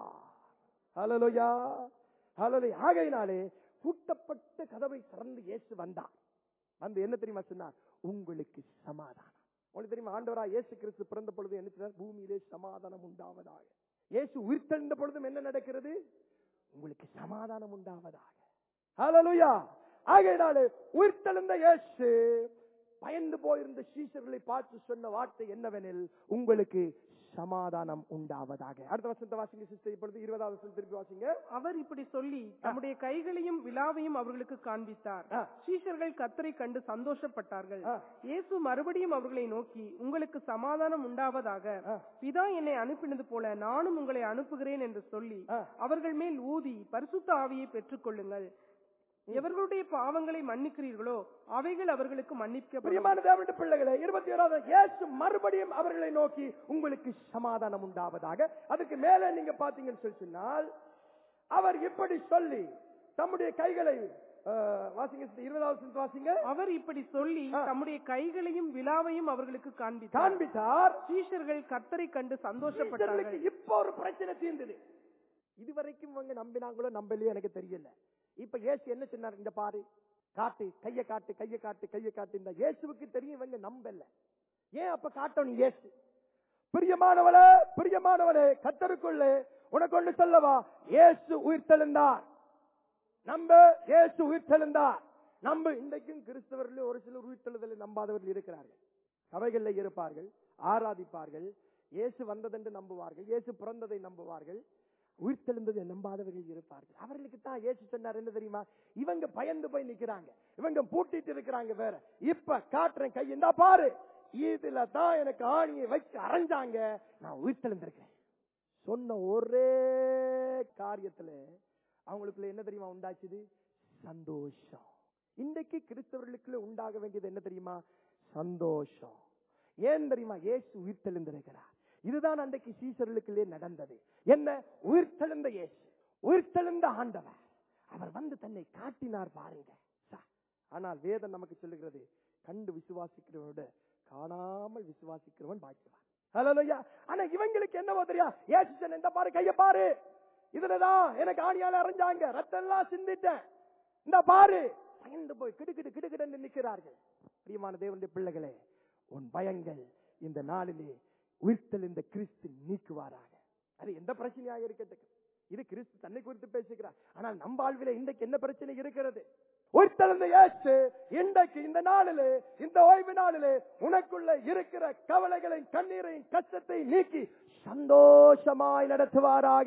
ஹலலுயா ஹலலு ஆகையினாலே பூட்டப்பட்ட கதவை திறந்து இயேசு வந்தார் வந்து என்ன தெரியுமா சொன்னார் உங்களுக்கு சமாதானம் உங்களுக்கு தெரியுமா ஆண்டவரா இயேசு கிறிஸ்து பிறந்த பொழுது என்ன சொன்னார் பூமியிலே சமாதானம் உண்டாவதாக இயேசு உயிர்த்தெழுந்த பொழுதும் என்ன நடக்கிறது உங்களுக்கு சமாதானம் உண்டாவதாக ஹalleluya ஆகையினாலே உயிர்த்தெழுந்த இயேசு பயந்து போயிருந்த சீஷர்களை பார்த்து சொன்ன வார்த்தை என்னவெனில் உங்களுக்கு சமாதானம் உண்டாவதாக அடுத்த வசனத்தை வாசிங்க சிஸ்டர் இப்பொழுது இருபதாவது வசனம் திருப்பி வாசிங்க அவர் இப்படி சொல்லி தம்முடைய கைகளையும் விழாவையும் அவர்களுக்கு காண்பித்தார் ஆ. சீஷர்கள் கத்தரை கண்டு சந்தோஷப்பட்டார்கள் ஆ. இயேசு மறுபடியும் அவர்களை நோக்கி உங்களுக்கு சமாதானம் உண்டாவதாக ஆ. பிதா என்னை அனுப்பினது போல நானும் உங்களை அனுப்புகிறேன் என்று சொல்லி ஆ. அவர்கள் மேல் ஊதி பரிசுத்த ஆவியை பெற்றுக்கொள்ளுங்கள் எவர்களுடைய பாவங்களை மன்னிக்கிறீர்களோ அவைகள் அவர்களுக்கு மன்னிக்கப்படும் பிரியமான தேவனுடைய பிள்ளைகளே இருபத்தி ஓராவது இயேசு மறுபடியும் அவர்களை நோக்கி உங்களுக்கு சமாதானம் உண்டாவதாக அதுக்கு மேல நீங்க பாத்தீங்கன்னு சொல்லி சொன்னால் அவர் இப்படி சொல்லி தம்முடைய கைகளை அஹ், வாசிங்க sister, இருபதாவது வசனத்தை வாசிங்க அவர் இப்படி சொல்லி ஆ. தம்முடைய கைகளையும் விழாவையும் அவர்களுக்கு காண்பித்தார் காண்பித்தார் சீஷர்கள் கத்தரை கண்டு சீஷர்களுக்கு சந்தோஷப்பட்டார்கள் இப்போ ஒரு பிரச்சனை தீர்ந்தது இதுவரைக்கும் அவங்க நம்பினாங்களோ நம்பலையோ எனக்கு தெரியல இப்ப இயேசு என்ன சொன்னார் இந்த பாரு காட்டு கைய காட்டு கைய காட்டு கைய காட்டு இந்த இயேசுவுக்கு தெரியும் இவங்க நம்பல ஏன் அப்ப காட்டணும் இயேசு பிரியமானவளே பிரியமானவளே கத்தருக்குள்ளே உனக்கு ஒன்று சொல்லவா இயேசு உயிர்த்தெழுந்தார் நம்ப இயேசு உயிர்த்தெழுந்தார் நம்ப இன்றைக்கும் கிறிஸ்தவர்கள் ஒரு சிலர் உயிர்த்தெழுதலை நம்பாதவர்கள் இருக்கிறார்கள் சபைகளில் இருப்பார்கள் ஆராதிப்பார்கள் இயேசு வந்ததென்று நம்புவார்கள் இயேசு பிறந்ததை நம்புவார்கள் உயிர்த்தெழுந்ததை நம்பாதவர்கள் இருப்பார்கள் அவர்களுக்கு தான் இயேசு சொன்னார் என்ன தெரியுமா இவங்க பயந்து போய் நிக்கிறாங்க இவங்க பூட்டிட்டு இருக்கிறாங்க வேற இப்ப காட்டுறேன் கை இந்தா பாரு இதுல தான் எனக்கு ஆணியை வச்சு அரைஞ்சாங்க நான் உயிர்த்தெழுந்திருக்கிறேன் சொன்ன ஒரே காரியத்துல அவங்களுக்குள்ள என்ன தெரியுமா உண்டாச்சுது சந்தோஷம் இன்றைக்கு கிறிஸ்தவர்களுக்குள்ள உண்டாக வேண்டியது என்ன தெரியுமா சந்தோஷம் ஏன் தெரியுமா இயேசு உயிர்த்தெழுந்திருக்கிறார் இதுதான் அன்றைக்கு சீசர்களுக்குள்ளே நடந்தது என்ன உயிர்த்தெழுந்த இயேசு உயிர்த்தெழுந்த ஆண்டவர் அவர் வந்து தன்னை காட்டினார் பாருங்க சா. ஆனால் வேதம் நமக்கு சொல்லுகிறது கண்டு விசுவாசிக்கிறவனோட காணாமல் விசுவாசிக்கிறவன் பாக்கியவான் ஹalleluya ஆனா இவங்களுக்கு என்னவோ தெரியா இயேசு சொன்ன இந்த பாரு கைய பாரு இதுலதான் எனக்கு ஆணியால அரைஞ்சாங்க ரத்தம் எல்லாம் சிந்திட்டேன் இந்த பாரு பயந்து போய் கிடுகிடு கிடுகிடு நிற்கிறார்கள் பிரியமான தேவனுடைய பிள்ளைகளே உன் பயங்கள் இந்த நாளிலே உயிர்த்தல் இந்த கிறிஸ்து நீக்குவாராக அது எந்த பிரச்சனையாக இருக்கட்டும் இது கிறிஸ்து தன்னை குறித்து பேசுகிறார் ஆனால் நம் வாழ்வில இன்றைக்கு என்ன பிரச்சனை இருக்கிறது உயிர்த்தெழுந்த இயேசு இன்றைக்கு இந்த நாளிலே இந்த ஓய்வு நாளிலே உனக்குள்ள இருக்கிற கவலைகளையும் கண்ணீரையும் கஷ்டத்தை நீக்கி சந்தோஷமாய் நடத்துவாராக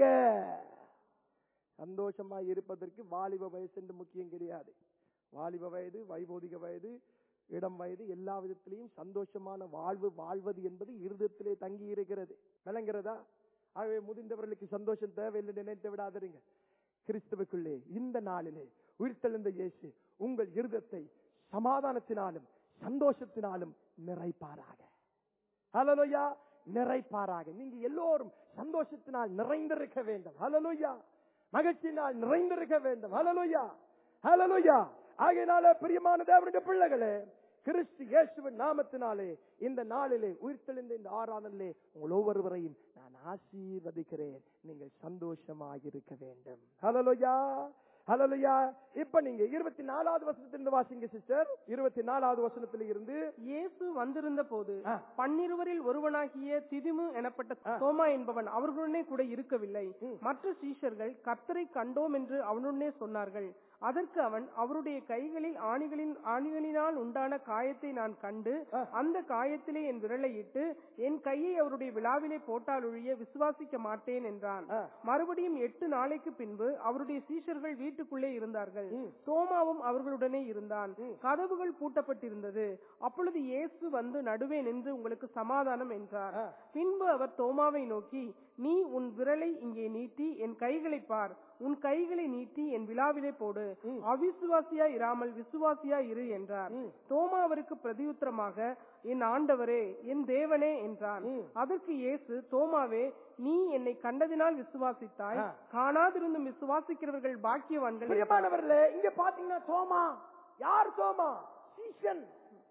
சந்தோஷமாய் இருப்பதற்கு வாலிப வயசு என்று முக்கியம் கிடையாது வாலிப வயது வைபோதிக வயது இடம் வயது எல்லா விதத்திலையும் சந்தோஷமான வாழ்வு வாழ்வது என்பது இருதயத்திலே தங்கி இருக்கிறது விளங்குறதா ஆகவே முதிர்ந்தவர்களுக்கு சந்தோஷம் தேவையில்லை நினைத்து விடாதீங்க கிறிஸ்துவுக்குள்ளே இந்த நாளிலே உயிர்த்தெழுந்த இயேசு உங்கள் இருதத்தை சமாதானத்தினாலும் சந்தோஷத்தினாலும் நிறைப்பாராக ஹலலுயா நிறைப்பாராக நீங்க எல்லோரும் சந்தோஷத்தினால் நிறைந்திருக்க வேண்டும் ஹலலுயா மகிழ்ச்சியினால் நிறைந்திருக்க வேண்டும் ஹலலுயா ஹலலுயா ஆகையினால பிரியமான தேவனுடைய பிள்ளைகளே கிறிஸ்து இயேசுவின் நாமத்தினாலே இந்த நாளிலே உயிர்த்தெழுந்த இந்த ஆறானலே உங்கள் ஒவ்வொருவரையும் நான் ஆசீர்வதிக்கிறேன் நீங்கள் சந்தோஷமாக இருக்க வேண்டும் ஹலலுயா ஹலலுயா இப்ப நீங்க இருபத்தி நாலாவது வசனத்திலிருந்து வாசிங்க சிஸ்டர் இருபத்தி நாலாவது வசனத்தில இருந்து இயேசு வந்திருந்த போது ஆ. பன்னிருவரில் ஒருவனாகிய திதிமு எனப்பட்ட தோமா என்பவன் அவர்களுடனே கூட இருக்கவில்லை மற்ற சீஷர்கள் கர்த்தரை கண்டோம் என்று அவனுடனே சொன்னார்கள் அதற்கு அவன் அவருடைய கைகளில் ஆணிகளின் ஆணிகளினால் உண்டான காயத்தை நான் கண்டு அந்த காயத்திலே என் விரலை இட்டு என் கையை அவருடைய விழாவிலே போட்டால் ஒழிய விசுவாசிக்க மாட்டேன் என்றான் ஆ. மறுபடியும் எட்டு நாளைக்கு பின்பு அவருடைய சீஷர்கள் வீட்டுக்குள்ளே இருந்தார்கள் தோமாவும் அவர்களுடனே இருந்தான் கதவுகள் பூட்டப்பட்டிருந்தது அப்பொழுது இயேசு வந்து நடுவே நின்று உங்களுக்கு சமாதானம் என்றார் ஆ. பின்பு அவர் தோமாவை நோக்கி நீ உன் விரலை இங்கே நீட்டி என் கைகளை பார் உன் கைகளை நீட்டி என் விழாவிலே போடு அவிசுவாசியா இராமல் விசுவாசியா இரு என்றார் தோமா அவருக்கு பிரதியுத்தரமாக என் ஆண்டவரே என் தேவனே என்றான் அதற்கு இயேசு தோமாவே நீ என்னை கண்டதினால் விசுவாசித்தாய் ஆ. காணாதிருந்தும் விசுவாசிக்கிறவர்கள் பாக்கியவான்கள் என்றார். பிரியமானவர்களே இங்க பாத்தீங்கன்னா தோமா யார் தோமா சீசன்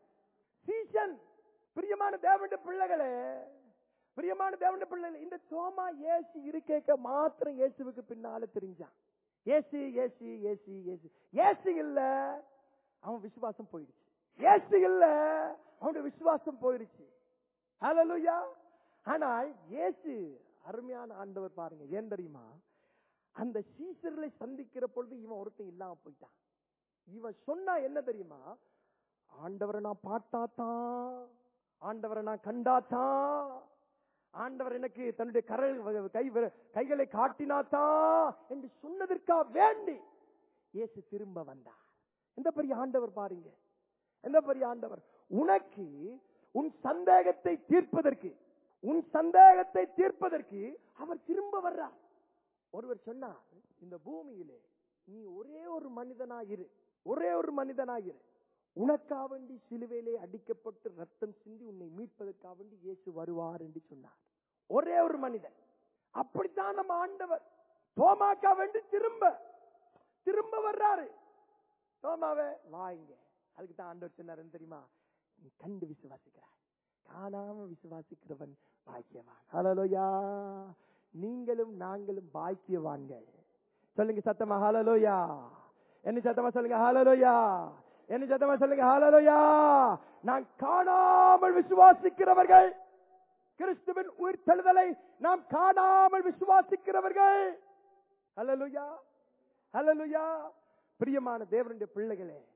சீசன் பிரியமான தேவனுடைய பிள்ளைகளே பிரியமான தேவனுடைய பிள்ளைகளே இந்த தோமா ஏசு இருக்கேக்க மாத்திரம் இயேசுவுக்கு பின்னால தெரிஞ்சான் ஏசு ஏசு ஏசு ஏசு ஏசு இல்ல அவன் விசுவாசம் போயிடுச்சு ஏசு இல்ல அவனுடைய விசுவாசம் போயிடுச்சு ஹalleluya ஆனால் இயேசு அருமையான ஆண்டவர் பாருங்க ஏன் தெரியுமா அந்த சீசர்களை சந்திக்கிற பொழுது இவன் ஒருத்தன் இல்லாம போயிட்டான் இவன் சொன்னா என்ன தெரியுமா ஆண்டவரை நான் பார்த்தாதான் ஆண்டவரை நான் கண்டாதான் ஆண்டவர் எனக்கு தன்னுடைய கரல் கை விர- கைகளை காட்டினாதான் என்று சொன்னதற்கா வேண்டி இயேசு திரும்ப வந்தார் எந்த பெரிய ஆண்டவர் பாருங்க எந்த பெரிய ஆண்டவர் உனக்கு உன் சந்தேகத்தை தீர்ப்பதற்கு உன் சந்தேகத்தை தீர்ப்பதற்கு அவர் திரும்ப வர்றார் ஒருவர் சொன்னார் இந்த பூமியிலே நீ ஒரே ஒரு மனிதனாயிரு ஒரே ஒரு மனிதனாயிரு உனக்கா வேண்டி சிலுவையிலே அடிக்கப்பட்டு ரத்தம் சிந்தி உன்னை மீட்பதற்கா வேண்டி இயேசு வருவார் என்று சொன்னார் ஒரே ஒரு மனிதன் அப்படித்தான் நம்ம ஆண்டவர் தோமாக்கா வேண்டி திரும்ப திரும்ப வர்றாரு தோமாவே வாங்க அதுக்கு தான் ஆண்டவர் சொன்னாருன்னு தெரியுமா நீ கண்டு விசுவாசிக்கிறாய் காணாம விசுவாசிக்கிறவன் பாக்கியவான் ஹalleluya நீங்களும் நாங்களும் பாக்கியவான்கள் சொல்லுங்க சத்தமா ஹalleluya என்ன சத்தமா சொல்லுங்க ஹalleluya என்ன சத்தமா சொல்லுங்க ஹalleluya நான் காணாமல் விசுவாசிக்கிறவர்கள் கிறிஸ்துவின் உயிர்த்தெழுதலை நாம் காணாமல் விசுவாசிக்கிறவர்கள் ஹalleluya ஹalleluya பிரியமான தேவனுடைய பிள்ளைகளே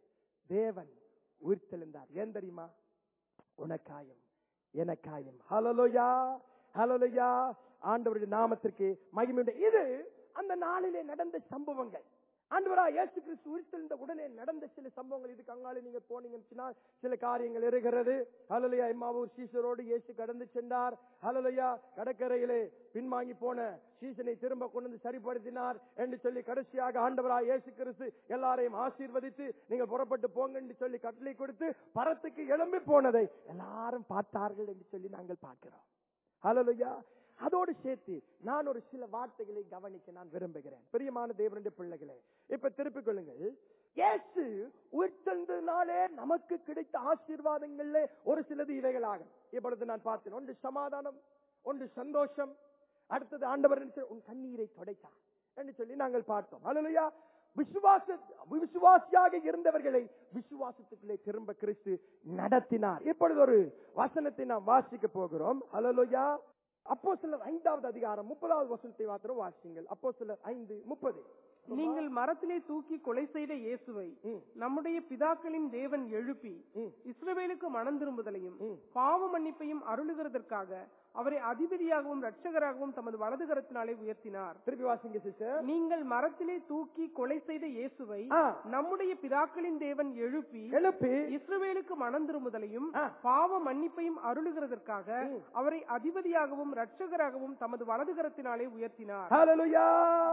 தேவன் உயிர்த்தெழுந்தார் ஏன் தெரியுமா உனக்காயும் எனக்காயும் ஹலலுயா ஹலலுயா ஆண்டவருடைய நாமத்திற்கு மகிமையுண்டு இது அந்த நாளிலே நடந்த சம்பவங்கள் ஆண்டவரா இயேசு கிறிஸ்து உயிர்த்தெழுந்த உடனே நடந்த சில சம்பவங்கள் இதுக்கு அங்காலே நீங்க போனீங்கன்னா சில காரியங்கள் இருக்கிறது ஹலலுயா இம்மாவூர் சீசரோடு இயேசு கடந்து சென்றார் ஹலலுயா கடற்கரையிலே பின்வாங்கி போன சீசனை திரும்ப கொண்டு வந்து சரிப்படுத்தினார் என்று சொல்லி கடைசியாக ஆண்டவரா இயேசு கிறிஸ்து எல்லாரையும் ஆசீர்வதித்து நீங்கள் புறப்பட்டு போங்க என்று சொல்லி கட்டளை கொடுத்து பரத்துக்கு எழும்பி போனதை எல்லாரும் பார்த்தார்கள் என்று சொல்லி நாங்கள் பார்க்கிறோம் ஹலலுயா அதோடு சேர்த்து நான் ஒரு சில வார்த்தைகளை கவனிக்க நான் விரும்புகிறேன் பிரியமான தேவனுடைய பிள்ளைகளே இப்ப திருப்பிக் கொள்ளுங்கள் இயேசு உயிர்த்தெழுந்ததினாலே நமக்கு கிடைத்த ஆசீர்வாதங்கள்ல ஒரு சிலது இவைகளாகும் இப்பொழுது நான் பார்த்தேன் ஒன்று சமாதானம் ஒன்று சந்தோஷம் அடுத்தது ஆண்டவர் என்ன செய்தார்? உன் கண்ணீரை துடைத்தார் என்று சொல்லி நாங்கள் பார்த்தோம் அல்லையா விசுவாச விசுவாசியாக இருந்தவர்களை விசுவாசத்துக்குள்ளே திரும்ப கிறிஸ்து நடத்தினார் இப்பொழுது ஒரு வசனத்தை நாம் வாசிக்க போகிறோம் அல்லலுயா அப்போ சிலர் ஐந்தாவது அதிகாரம் முப்பதாவது வசனத்தை மாத்திரம் வாசிங்கள் அப்போ சிலர் ஐந்து முப்பது நீங்கள் மரத்திலே தூக்கி கொலை செய்த இயேசுவை ம். நம்முடைய பிதாக்களின் தேவன் எழுப்பி ம். இஸ்ரவேலுக்கு மனம் திரும்புதலையும் ம். பாவ மன்னிப்பையும் அருளுகிறதற்காக அவரை அதிபதியாகவும் ரட்சகராகவும் தமது வலது கரத்தினாலே உயர்த்தினார் திருப்பி வாசிங்க சிஸ்டர் நீங்கள் மரத்திலே தூக்கி கொலை செய்த இயேசுவை ஆ. நம்முடைய பிதாக்களின் தேவன் எழுப்பி எழுப்பி இஸ்ரவேலுக்கு மனம் திரும்புதலையும் ஆ. பாவ மன்னிப்பையும் அருளுகிறதற்காக ம். அவரை அதிபதியாகவும் ரட்சகராகவும் தமது வலது கரத்தினாலே உயர்த்தினார் ஹalleluya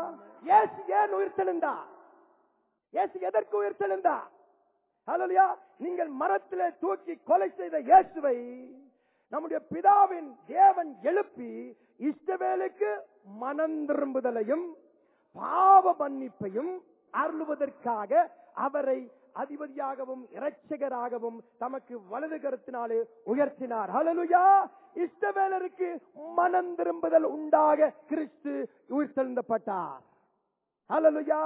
இயேசு ஏன் உயிர்த்தெழுந்தார் இயேசு எதற்கு உயிர்த்தெழுந்தார் ஹalleluya நீங்கள் மரத்திலே தூக்கி கொலை செய்த இயேசுவை நம்முடைய பிதாவின் தேவன் எழுப்பி இஷ்டவேலுக்கு மனம் திரும்புதலையும் பாவ மன்னிப்பையும் அருளுவதற்காக அவரை அதிபதியாகவும் இரட்சகராகவும் தமக்கு வலது கருத்தினாலே உயர்த்தினார் ஹalleluya இஷ்டவேலருக்கு மனம் திரும்புதல் உண்டாக கிறிஸ்து உயிர்த்தெழுந்தப்பட்டார் ஹalleluya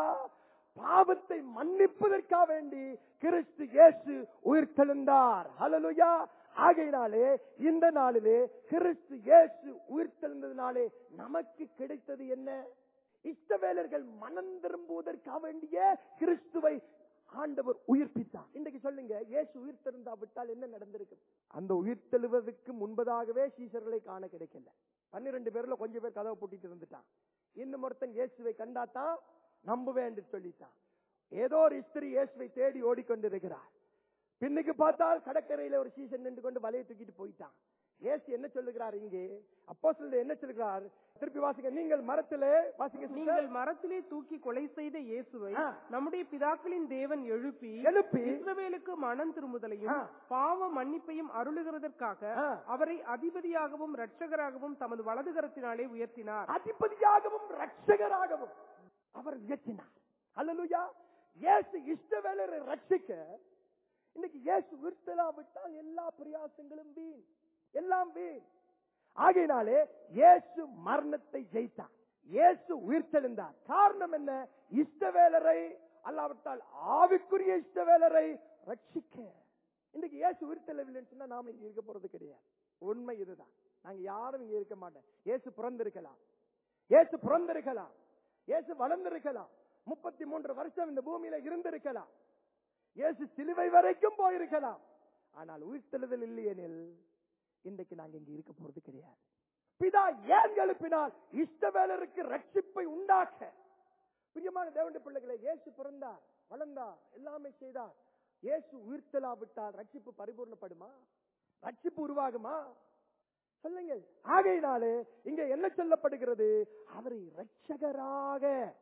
பாவத்தை மன்னிப்பதற்காக வேண்டி கிறிஸ்து இயேசு உயிர்த்தெழுந்தார் ஹalleluya ஆகையினாலே இந்த நாளிலே கிறிஸ்து இயேசு உயிர்த்தெழுந்ததினாலே நமக்கு கிடைத்தது என்ன இஷ்டவேலர்கள் மனம் திரும்புவதற்காக வேண்டிய கிறிஸ்துவை ஆண்டவர் உயிர்ப்பித்தார் இன்றைக்கு சொல்லுங்க இயேசு உயிர்த்தெழுந்தா விட்டால் என்ன நடந்திருக்கும் அந்த உயிர்த்தெழுவதற்கு முன்பதாகவே சீசர்களை காண கிடைக்கல பன்னிரண்டு பேர்ல கொஞ்சம் பேர் கதவை பூட்டிட்டு இருந்துட்டான் இன்னும் ஒருத்தன் இயேசுவை கண்டாதான் நம்புவேன் என்று சொல்லிட்டான் ஏதோ ஒரு ஸ்திரீ இயேசுவை தேடி ஓடிக்கொண்டிருக்கிறார் பின்னுக்கு பார்த்தால் கடற்கரையில ஒரு சீசன் நின்று கொண்டு வலையை தூக்கிட்டு போயிட்டான் இயேசு என்ன சொல்லுகிறார் இங்கே அப்போ என்ன சொல்லுகிறார் திருப்பி வாசிங்க நீங்கள் மரத்திலே வாசிங்க sister. நீங்கள் மரத்திலே தூக்கி கொலை செய்த இயேசுவை ஆ. நம்முடைய பிதாக்களின் தேவன் எழுப்பி எழுப்பி இஸ்ரவேலுக்கு மனம் திரும்புதலையும் ஆ. பாவ மன்னிப்பையும் அருளுகிறதற்காக ஆ. அவரை அதிபதியாகவும் ரட்சகராகவும் தமது வலது கரத்தினாலே உயர்த்தினார் அதிபதியாகவும் ரட்சகராகவும் அவர் உயர்த்தினார் அல்லலுயா இயேசு இஷ்டவேலரை ரட்சிக்க இன்னைக்கு இயேசு உயிர்த்தலா விட்டால் எல்லா பிரயாசங்களும் வீண் எல்லாம் வீண் ஆகையினாலே இயேசு மரணத்தை ஜெயித்தார் இயேசு உயிர்த்தெழுந்தார் காரணம் என்ன இஷ்டவேலரை அல்லாவிட்டால் ஆவிக்குரிய இஷ்டவேலரை ரட்சிக்க இன்னைக்கு இயேசு உயிர்த்தெழவில்லைன்னு சொன்னா நாம இங்க இருக்க போறது கிடையாது உண்மை இதுதான் நாங்க யாரும் இங்க இருக்க மாட்டோம் இயேசு பிறந்திருக்கலாம் இயேசு பிறந்திருக்கலாம் இயேசு வளர்ந்திருக்கலாம் முப்பத்தி மூன்று வருஷம் இந்த பூமியில இருந்திருக்கலாம் இயேசு சிலுவை வரைக்கும் போயிருக்கலாம் ஆனால் உயிர்த்தெழுதல் இல்லையெனில் இன்றைக்கு நாங்க இங்க இருக்க போறது கிடையாது பிதா ஏன் எழுப்பினால் இஷ்டவேலருக்கு ரட்சிப்பை உண்டாக்க பிரியமான தேவனுடைய பிள்ளைகளை இயேசு பிறந்தார் வளர்ந்தார் எல்லாமே செய்தார் இயேசு உயிர்த்தலாவிட்டால் ரட்சிப்பு பரிபூர்ணப்படுமா ரட்சிப்பு உருவாகுமா சொல்லுங்கள் ஆகையினாலே இங்க என்ன சொல்லப்படுகிறது அவரை ரட்சகராக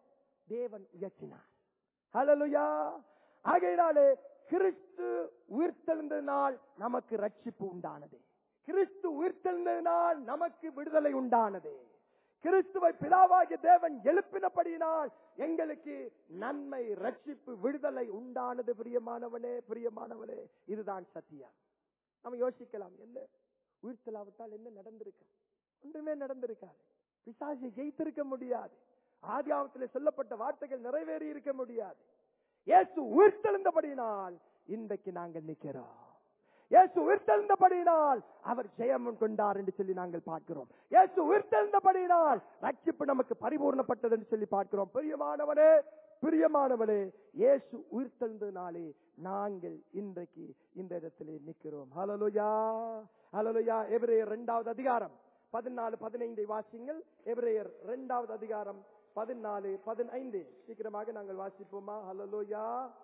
தேவன் உயர்த்தினார் ஹalleluya ஆகையினாலே கிறிஸ்து உயிர்த்தெழுந்ததினால் நமக்கு ரட்சிப்பு உண்டானது கிறிஸ்து உயிர்த்தெழுந்ததினால் நமக்கு விடுதலை உண்டானது கிறிஸ்துவை பிதாவாகிய தேவன் எழுப்பினபடியினால் எங்களுக்கு நன்மை ரட்சிப்பு விடுதலை உண்டானது பிரியமானவனே பிரியமானவனே இதுதான் சத்தியம் நம்ம யோசிக்கலாம் என்ன உயிர்த்தலாவிட்டால் என்ன நடந்திருக்கு ஒன்றுமே நடந்திருக்காது பிசாசை ஜெயித்திருக்க முடியாது ஆதியாமத்தில் சொல்லப்பட்ட வார்த்தைகள் நிறைவேறி இருக்க முடியாது இயேசு உயிர்த்தெழுந்தபடியினால் இன்றைக்கு நாங்கள் நிக்கிறோம் இயேசு உயிர்த்தெழுந்தபடியினால் அவர் ஜெயம் கொண்டார் என்று சொல்லி நாங்கள் பார்க்கிறோம் இயேசு உயிர்த்தெழுந்தபடியினால் ரட்சிப்பு நமக்கு பரிபூர்ணப்பட்டது என்று சொல்லி பார்க்கிறோம் பிரியமானவனே பிரியமானவனே இயேசு உயிர்த்தெழுந்ததினாலே நாங்கள் இன்றைக்கு இந்த இடத்திலே நிற்கிறோம் ஹalleluya ஹalleluya எபிரேயர் இரண்டாவது அதிகாரம் பதினாலு பதினைந்தை வாசிங்கள் எபிரேயர் இரண்டாவது அதிகாரம் பதினாலு பதினைந்து சீக்கிரமாக நாங்கள் வாசிப்போமா ஹalleluya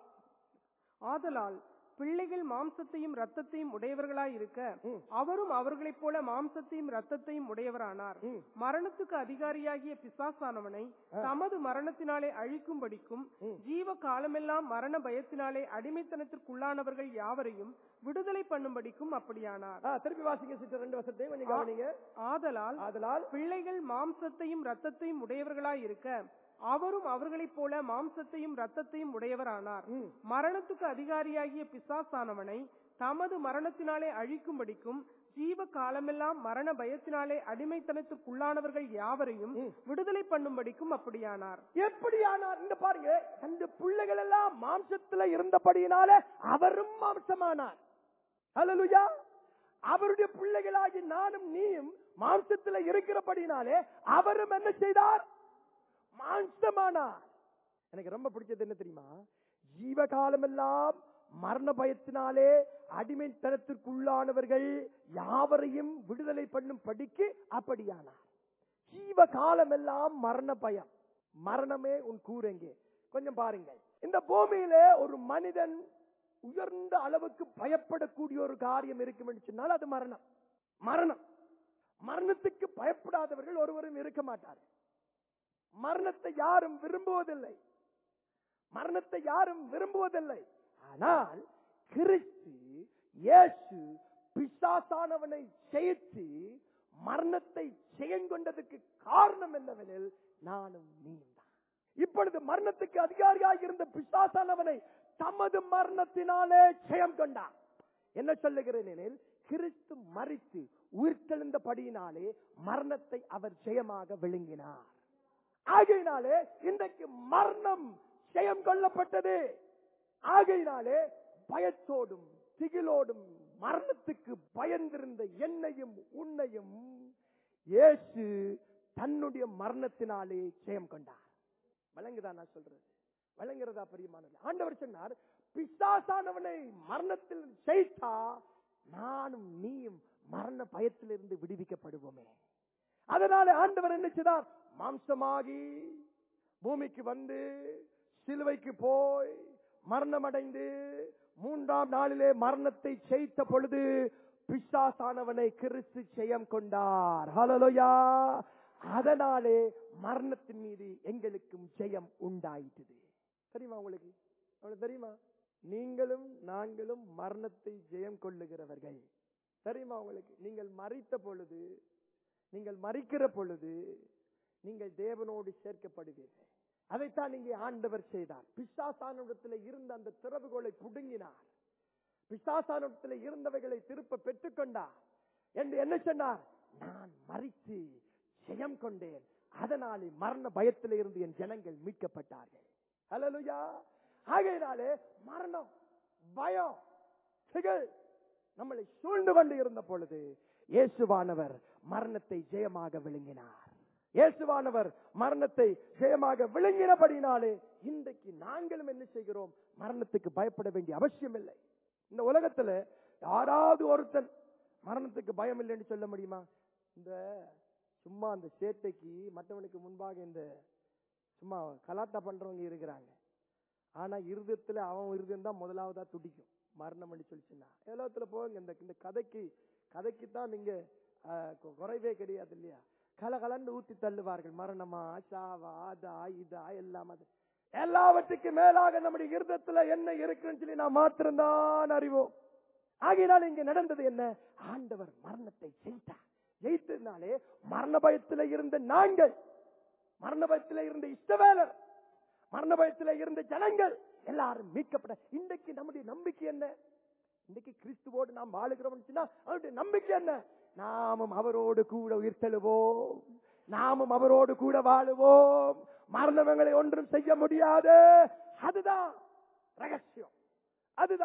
ஆதலால் பிள்ளைகள் மாம்சத்தையும் ரத்தத்தையும் உடையவர்களாய் இருக்க ம். அவரும் அவர்களைப் போல மாம்சத்தையும் ரத்தத்தையும் உடையவரானார் ம். மரணத்துக்கு அதிகாரியாகிய பிசாசானவனை தமது மரணத்தினாலே அழிக்கும்படிக்கும் ம். ஜீவ காலமெல்லாம் மரண பயத்தினாலே அடிமைத்தனத்திற்குள்ளானவர்கள் யாவரையும் விடுதலை பண்ணும்படிக்கும் அப்படியானார் ஆ, திருப்பி வாசிங்க சிஸ்டர் ரெண்டு வருஷத்தையும் கொஞ்சம் கவனிங்க ஆதலால் ஆதலால் பிள்ளைகள் மாம்சத்தையும் ரத்தத்தையும் உடையவர்களாய் இருக்க அவரும் அவர்களைப் போல மாம்சத்தையும் ரத்தத்தையும் உடையவரானார் ம். மரணத்துக்கு அதிகாரியாகிய பிசாசானவனை தமது மரணத்தினாலே அழிக்கும்படிக்கும் ஜீவ காலமெல்லாம் மரண பயத்தினாலே அடிமைத்தனத்துக்குள்ளானவர்கள் யாவரையும் ம். விடுதலை பண்ணும்படிக்கும் அப்படியானார் எப்படியானார் இந்த பாருங்க அந்த பிள்ளைகள் எல்லாம் மாம்சத்துல இருந்தபடியினால அவரும் மாம்சமானார் ஹalleluya அவருடைய பிள்ளைகளாகி நானும் நீயும் மாம்சத்துல இருக்கிறபடினாலே அவரும் என்ன செய்தார் மாம்சமானார் எனக்கு ரொம்ப பிடிச்சது என்ன தெரியுமா ஜீவகாலமெல்லாம் மரண பயத்தினாலே அடிமைத்தனத்திற்குள்ளானவர்கள் யாவரையும் விடுதலை பண்ணும் படிக்கு அப்படியானார் ஜீவகாலம் எல்லாம் மரண பயம் மரணமே உன் கூரெங்கே கொஞ்சம் பாருங்கள் இந்த பூமியிலே ஒரு மனிதன் உயர்ந்த அளவுக்கு பயப்படக்கூடிய ஒரு காரியம் இருக்கும் என்று சொன்னால் அது மரணம் மரணம் மரணத்துக்கு பயப்படாதவர்கள் ஒருவரும் இருக்க மாட்டார்கள் மரணத்தை யாரும் விரும்புவதில்லை மரணத்தை யாரும் விரும்புவதில்லை ஆனால் கிறிஸ்து இயேசு பிசாசானவனை ஜெயித்து மரணத்தை ஜெயங்கொண்டதுக்கு காரணம் என்னவெனில் நானும் நீயும் தான் இப்பொழுது மரணத்துக்கு அதிகாரியாக இருந்த பிசாசானவனை தமது மரணத்தினாலே ஜெயம் கொண்டார் என்ன சொல்லுகிறேன் எனில் கிறிஸ்து மறித்து உயிர்த்தெழுந்தபடியினாலே மரணத்தை அவர் ஜெயமாக விழுங்கினார் ஆகையினாலே இன்றைக்கு மரணம் ஜெயம் கொள்ளப்பட்டது ஆகையினாலே பயத்தோடும் திகிலோடும் மரணத்துக்கு பயந்திருந்த என்னையும் உன்னையும் இயேசு தன்னுடைய மரணத்தினாலே ஜெயம் கொண்டார் வழங்குதா நான் சொல்றது வழங்குறதா பிரியமானது ஆண்டவர் சொன்னார் பிசாசானவனை மரணத்தில் ஜெயித்தா நானும் நீயும் மரண பயத்திலிருந்து விடுவிக்கப்படுவோமே அதனால ஆண்டவர் என்ன செய்தார் மாம்சமாகி பூமிக்கு வந்து சிலுவைக்கு போய் மரணமடைந்து மூன்றாம் நாளிலே மரணத்தை ஜெயித்த பொழுது பிசாசானவனை கிறிஸ்து ஜெயம் கொண்டார் ஹalleluya அதனாலே மரணத்தின் மீது எங்களுக்கும் ஜெயம் உண்டாயிட்டது தெரியுமா உங்களுக்கு உங்களுக்கு தெரியுமா நீங்களும் நாங்களும் மரணத்தை ஜெயம் கொள்ளுகிறவர்கள் தெரியுமா உங்களுக்கு நீங்கள் மறித்த பொழுது நீங்கள் மறிக்கிற பொழுது நீங்கள் தேவனோடு சேர்க்கப்படுவீர்கள் அதைத்தான் இங்கே ஆண்டவர் செய்தார் பிசாசானிடத்தில் இருந்த அந்த திறவுகோலை புடுங்கினார் பிசாசானிடத்தில் இருந்தவைகளை திருப்ப பெற்றுக்கொண்டார் என்று என்ன சொன்னார் நான் மறித்து ஜெயம் கொண்டேன் அதனாலே மரண பயத்தில் இருந்து என் ஜனங்கள் மீட்கப்பட்டார்கள் ஹalleluya ஆகையினாலே மரணம் பயம் திகழ் நம்மளை சூழ்ந்து கொண்டு இருந்த பொழுது இயேசுவானவர் மரணத்தை ஜெயமாக விழுங்கினார் இயேசுவானவர் மரணத்தை ஜெயமாக விழுங்கினபடினாலே இன்றைக்கு நாங்களும் என்ன செய்கிறோம் மரணத்துக்கு பயப்பட வேண்டிய அவசியம் இல்லை இந்த உலகத்துல யாராவது ஒருத்தன் மரணத்துக்கு பயம் இல்லைன்னு சொல்ல முடியுமா இந்த சும்மா அந்த சேட்டைக்கு மற்றவனுக்கு முன்பாக இந்த சும்மா கலாட்டா பண்றவங்க இருக்கிறாங்க ஆனா இருதயத்துல அவன் இருதயம் தான் முதலாவதா துடிக்கும் மரணம் பண்ணி சொல்லிச்சுன்னா உலகத்துல போங்க இந்த இந்த கதைக்கு கதைக்கு தான் நீங்க ஆஹ், கு- குறைவே கிடையாது இல்லையா கலகலன்னு ஊத்தி தள்ளுவார்கள் மரணமா சாவா அதா இதா எல்லாம் அது எல்லாவற்றுக்கு மேலாக நம்முடைய இருதயத்துல என்ன இருக்குன்னு சொல்லி நான் மாத்திரம்தான் அறிவோம் ஆகையினால் இங்க நடந்தது என்ன ஆண்டவர் மரணத்தை ஜெயித்தார் ஜெயித்ததுனாலே மரண பயத்துல இருந்த நாங்கள் மரண பயத்துல இருந்த இஷ்டவேலர் மரண பயத்துல இருந்த ஜனங்கள் எல்லாரும் மீட்கப்பட இன்றைக்கு நம்முடைய நம்பிக்கை என்ன இன்றைக்கு கிறிஸ்துவோடு நாம் வாழுகிறோம் அவருடைய நம்பிக்கை என்ன நாமும் அவரோடு கூட உயிர்த்தெழுவோம் நாமும் அவரோடு கூட வாழுவோம் மரணங்களை ஒன்றும் செய்ய முடியாது அதுதான் ரகசியம் அதுதான்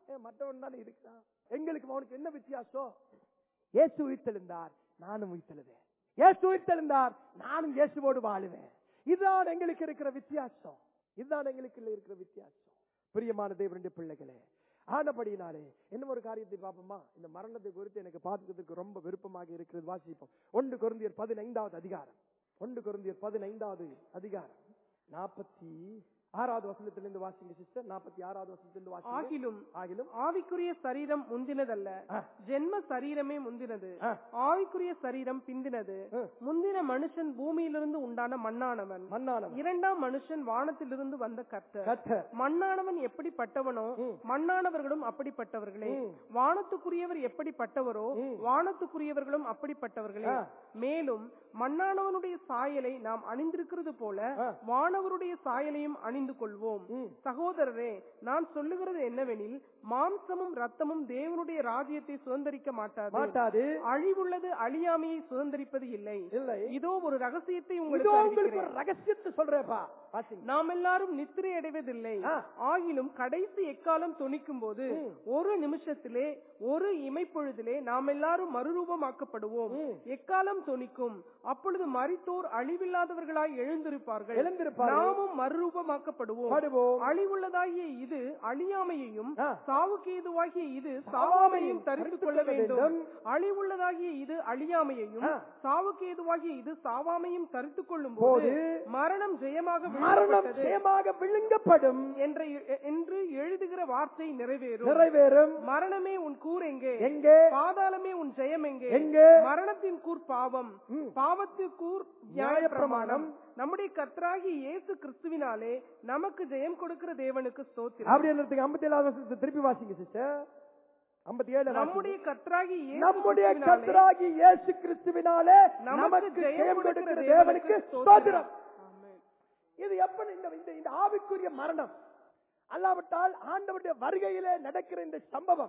ஏன் மற்றவன் தானே இருக்கிறான் எங்களுக்கு அவனுக்கு என்ன வித்தியாசம் இயேசு உயிர்த்தெழுந்தார் நானும் உயிர்த்தெழுவேன் இயேசு உயிர்த்தெழுந்தார் நானும் இயேசுவோடு வாழுவேன் இதுதான் எங்களுக்கு இருக்கிற வித்தியாசம் இதுதான் எங்களுக்கு இருக்கிற வித்தியாசம் பிரியமான தேவனுடைய பிள்ளைகளே ஆனபடியினாலே என்ன ஒரு காரியத்தை பார்ப்போமா இந்த மரணத்தை குறித்து எனக்கு பார்க்கிறதுக்கு ரொம்ப விருப்பமாக இருக்கிறது வாசிப்போம் ஒன்று கொருந்தியர் பதினைந்தாவது அதிகாரம் ஒன்று கொருந்தியர் பதினைந்தாவது அதிகாரம் நாற்பத்தி ஆறாவது வசனத்திலிருந்து வாசிங்க சிஸ்டர் நாற்பத்தி ஆறாவது வசனத்திலிருந்து வாசிங்க ஆகிலும் ஆகிலும் ஆவிக்குரிய சரீரம் முந்தினதல்ல ஆ. ஜென்ம சரீரமே முந்தினது ஆ. ஆவிக்குரிய சரீரம் பிந்தினது ஆ. முந்தின மனுஷன் பூமியிலிருந்து உண்டான மண்ணானவன் மன்னானவன் இரண்டாம் மனுஷன் வானத்திலிருந்து வந்த கர்த்தர் கர்த்தர் மண்ணானவன் எப்படிப்பட்டவனோ ம். மண்ணானவர்களும் அப்படிப்பட்டவர்களே ம். வானத்துக்குரியவர் எப்படிப்பட்டவரோ ம். வானத்துக்குரியவர்களும் அப்படிப்பட்டவர்களே ஆ. மேலும் மண்ணானவனுடைய சாயலை நாம் அணிந்திருக்கிறது போல ஆ. வானவருடைய சாயலையும் அணிந்து கொள்வோம் ம். சகோதரரே நான் சொல்லுகிறது என்னவெனில் மாம்சமும் ரத்தமும் தேவனுடைய ராஜ்யத்தை சுதந்திரிக்க மாட்டாது மாட்டாது அழிவுள்ளது அழியாமையை சுதந்திரிப்பது இல்லை இல்லை இதோ ஒரு ரகசியத்தை இதோ உங்களுக்கு உங்களுக்கு அறிவிக்கிறேன். ஒரு ரகசியத்தை சொல்றேப்பா பாத்தீங்க நாம் எல்லாரும் நித்திரை அடைவதில்லை ஆ. ஆகிலும் கடைசி எக்காலம் தொனிக்கும் போது ம். ஒரு நிமிஷத்திலே ஒரு இமைப்பொழுதிலே நாம் எல்லாரும் மறுரூபமாக்கப்படுவோம் ம். எக்காலம் தொனிக்கும் அப்பொழுது மரித்தோர் அழிவில்லாதவர்களாய் எழுந்திருப்பார்கள் எழுந்திருப்பார்கள். நாமும் மறுரூபமாக்கப்படுவோம் படுவோம். அழிவுள்ளதாகிய இது அழியாமையையும் ஆ. சாவுக்கு ஏதுவாகிய இது சாவாமையும் சாவாமையும் தரித்துக் கொள்ள தரித்துக் கொள்ள வேண்டும் வேண்டும். அழிவுள்ளதாகிய இது அழியாமையையும் ஆ. சாவுக்கு ஏதுவாகிய இது சாவாமையும் தரித்துக் கொள்ளும் போது போது மரணம் ஜெயமாக மரணம் விழுங்கப்பட்டது ஜெயமாக விழுங்கப்படும் என்ற என்று எழுதுகிற வார்த்தை நிறைவேறும் நிறைவேறும் மரணமே உன் கூர் எங்கே எங்கே பாதாளமே உன் ஜெயம் எங்கே எங்கே? மரணத்தின் கூர் பாவம் ம். பாவத்தின் கூர் நியாயப்பிரமாணம் நம்முடைய கர்த்தராகி இயேசு கிறிஸ்துவினாலே நமக்கு ஜெயம் கொடுக்கிற தேவனுக்கு ஸ்தோத்திரம் அப்படி என்னத்துக்கு ஐம்பத்தி ஏழாவது வருஷத்தை திருப்பி வாசிங்க சிஸ்டர் ஐம்பத்தி ஏழு நம்முடைய கர்த்தராகி இயேசு நம்முடைய கிறிஸ்துவினாலே கர்த்தராகி இயேசு கிறிஸ்துவினாலே நமக்கு நமக்கு ஜெயம் ஜெயம் கொடுக்கிற கொடுக்கிற தேவனுக்கு தேவனுக்கு ஸ்தோத்திரம். ஸ்தோத்திரம் ஆமென். இது எப்படி இந்த இந்த- இந்த ஆவிக்குரிய மரணம் அல்லாவிட்டால் ஆண்டவருடைய வருகையிலே நடக்கிற இந்த சம்பவம்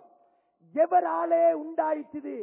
எவராலே உண்டாயிற்று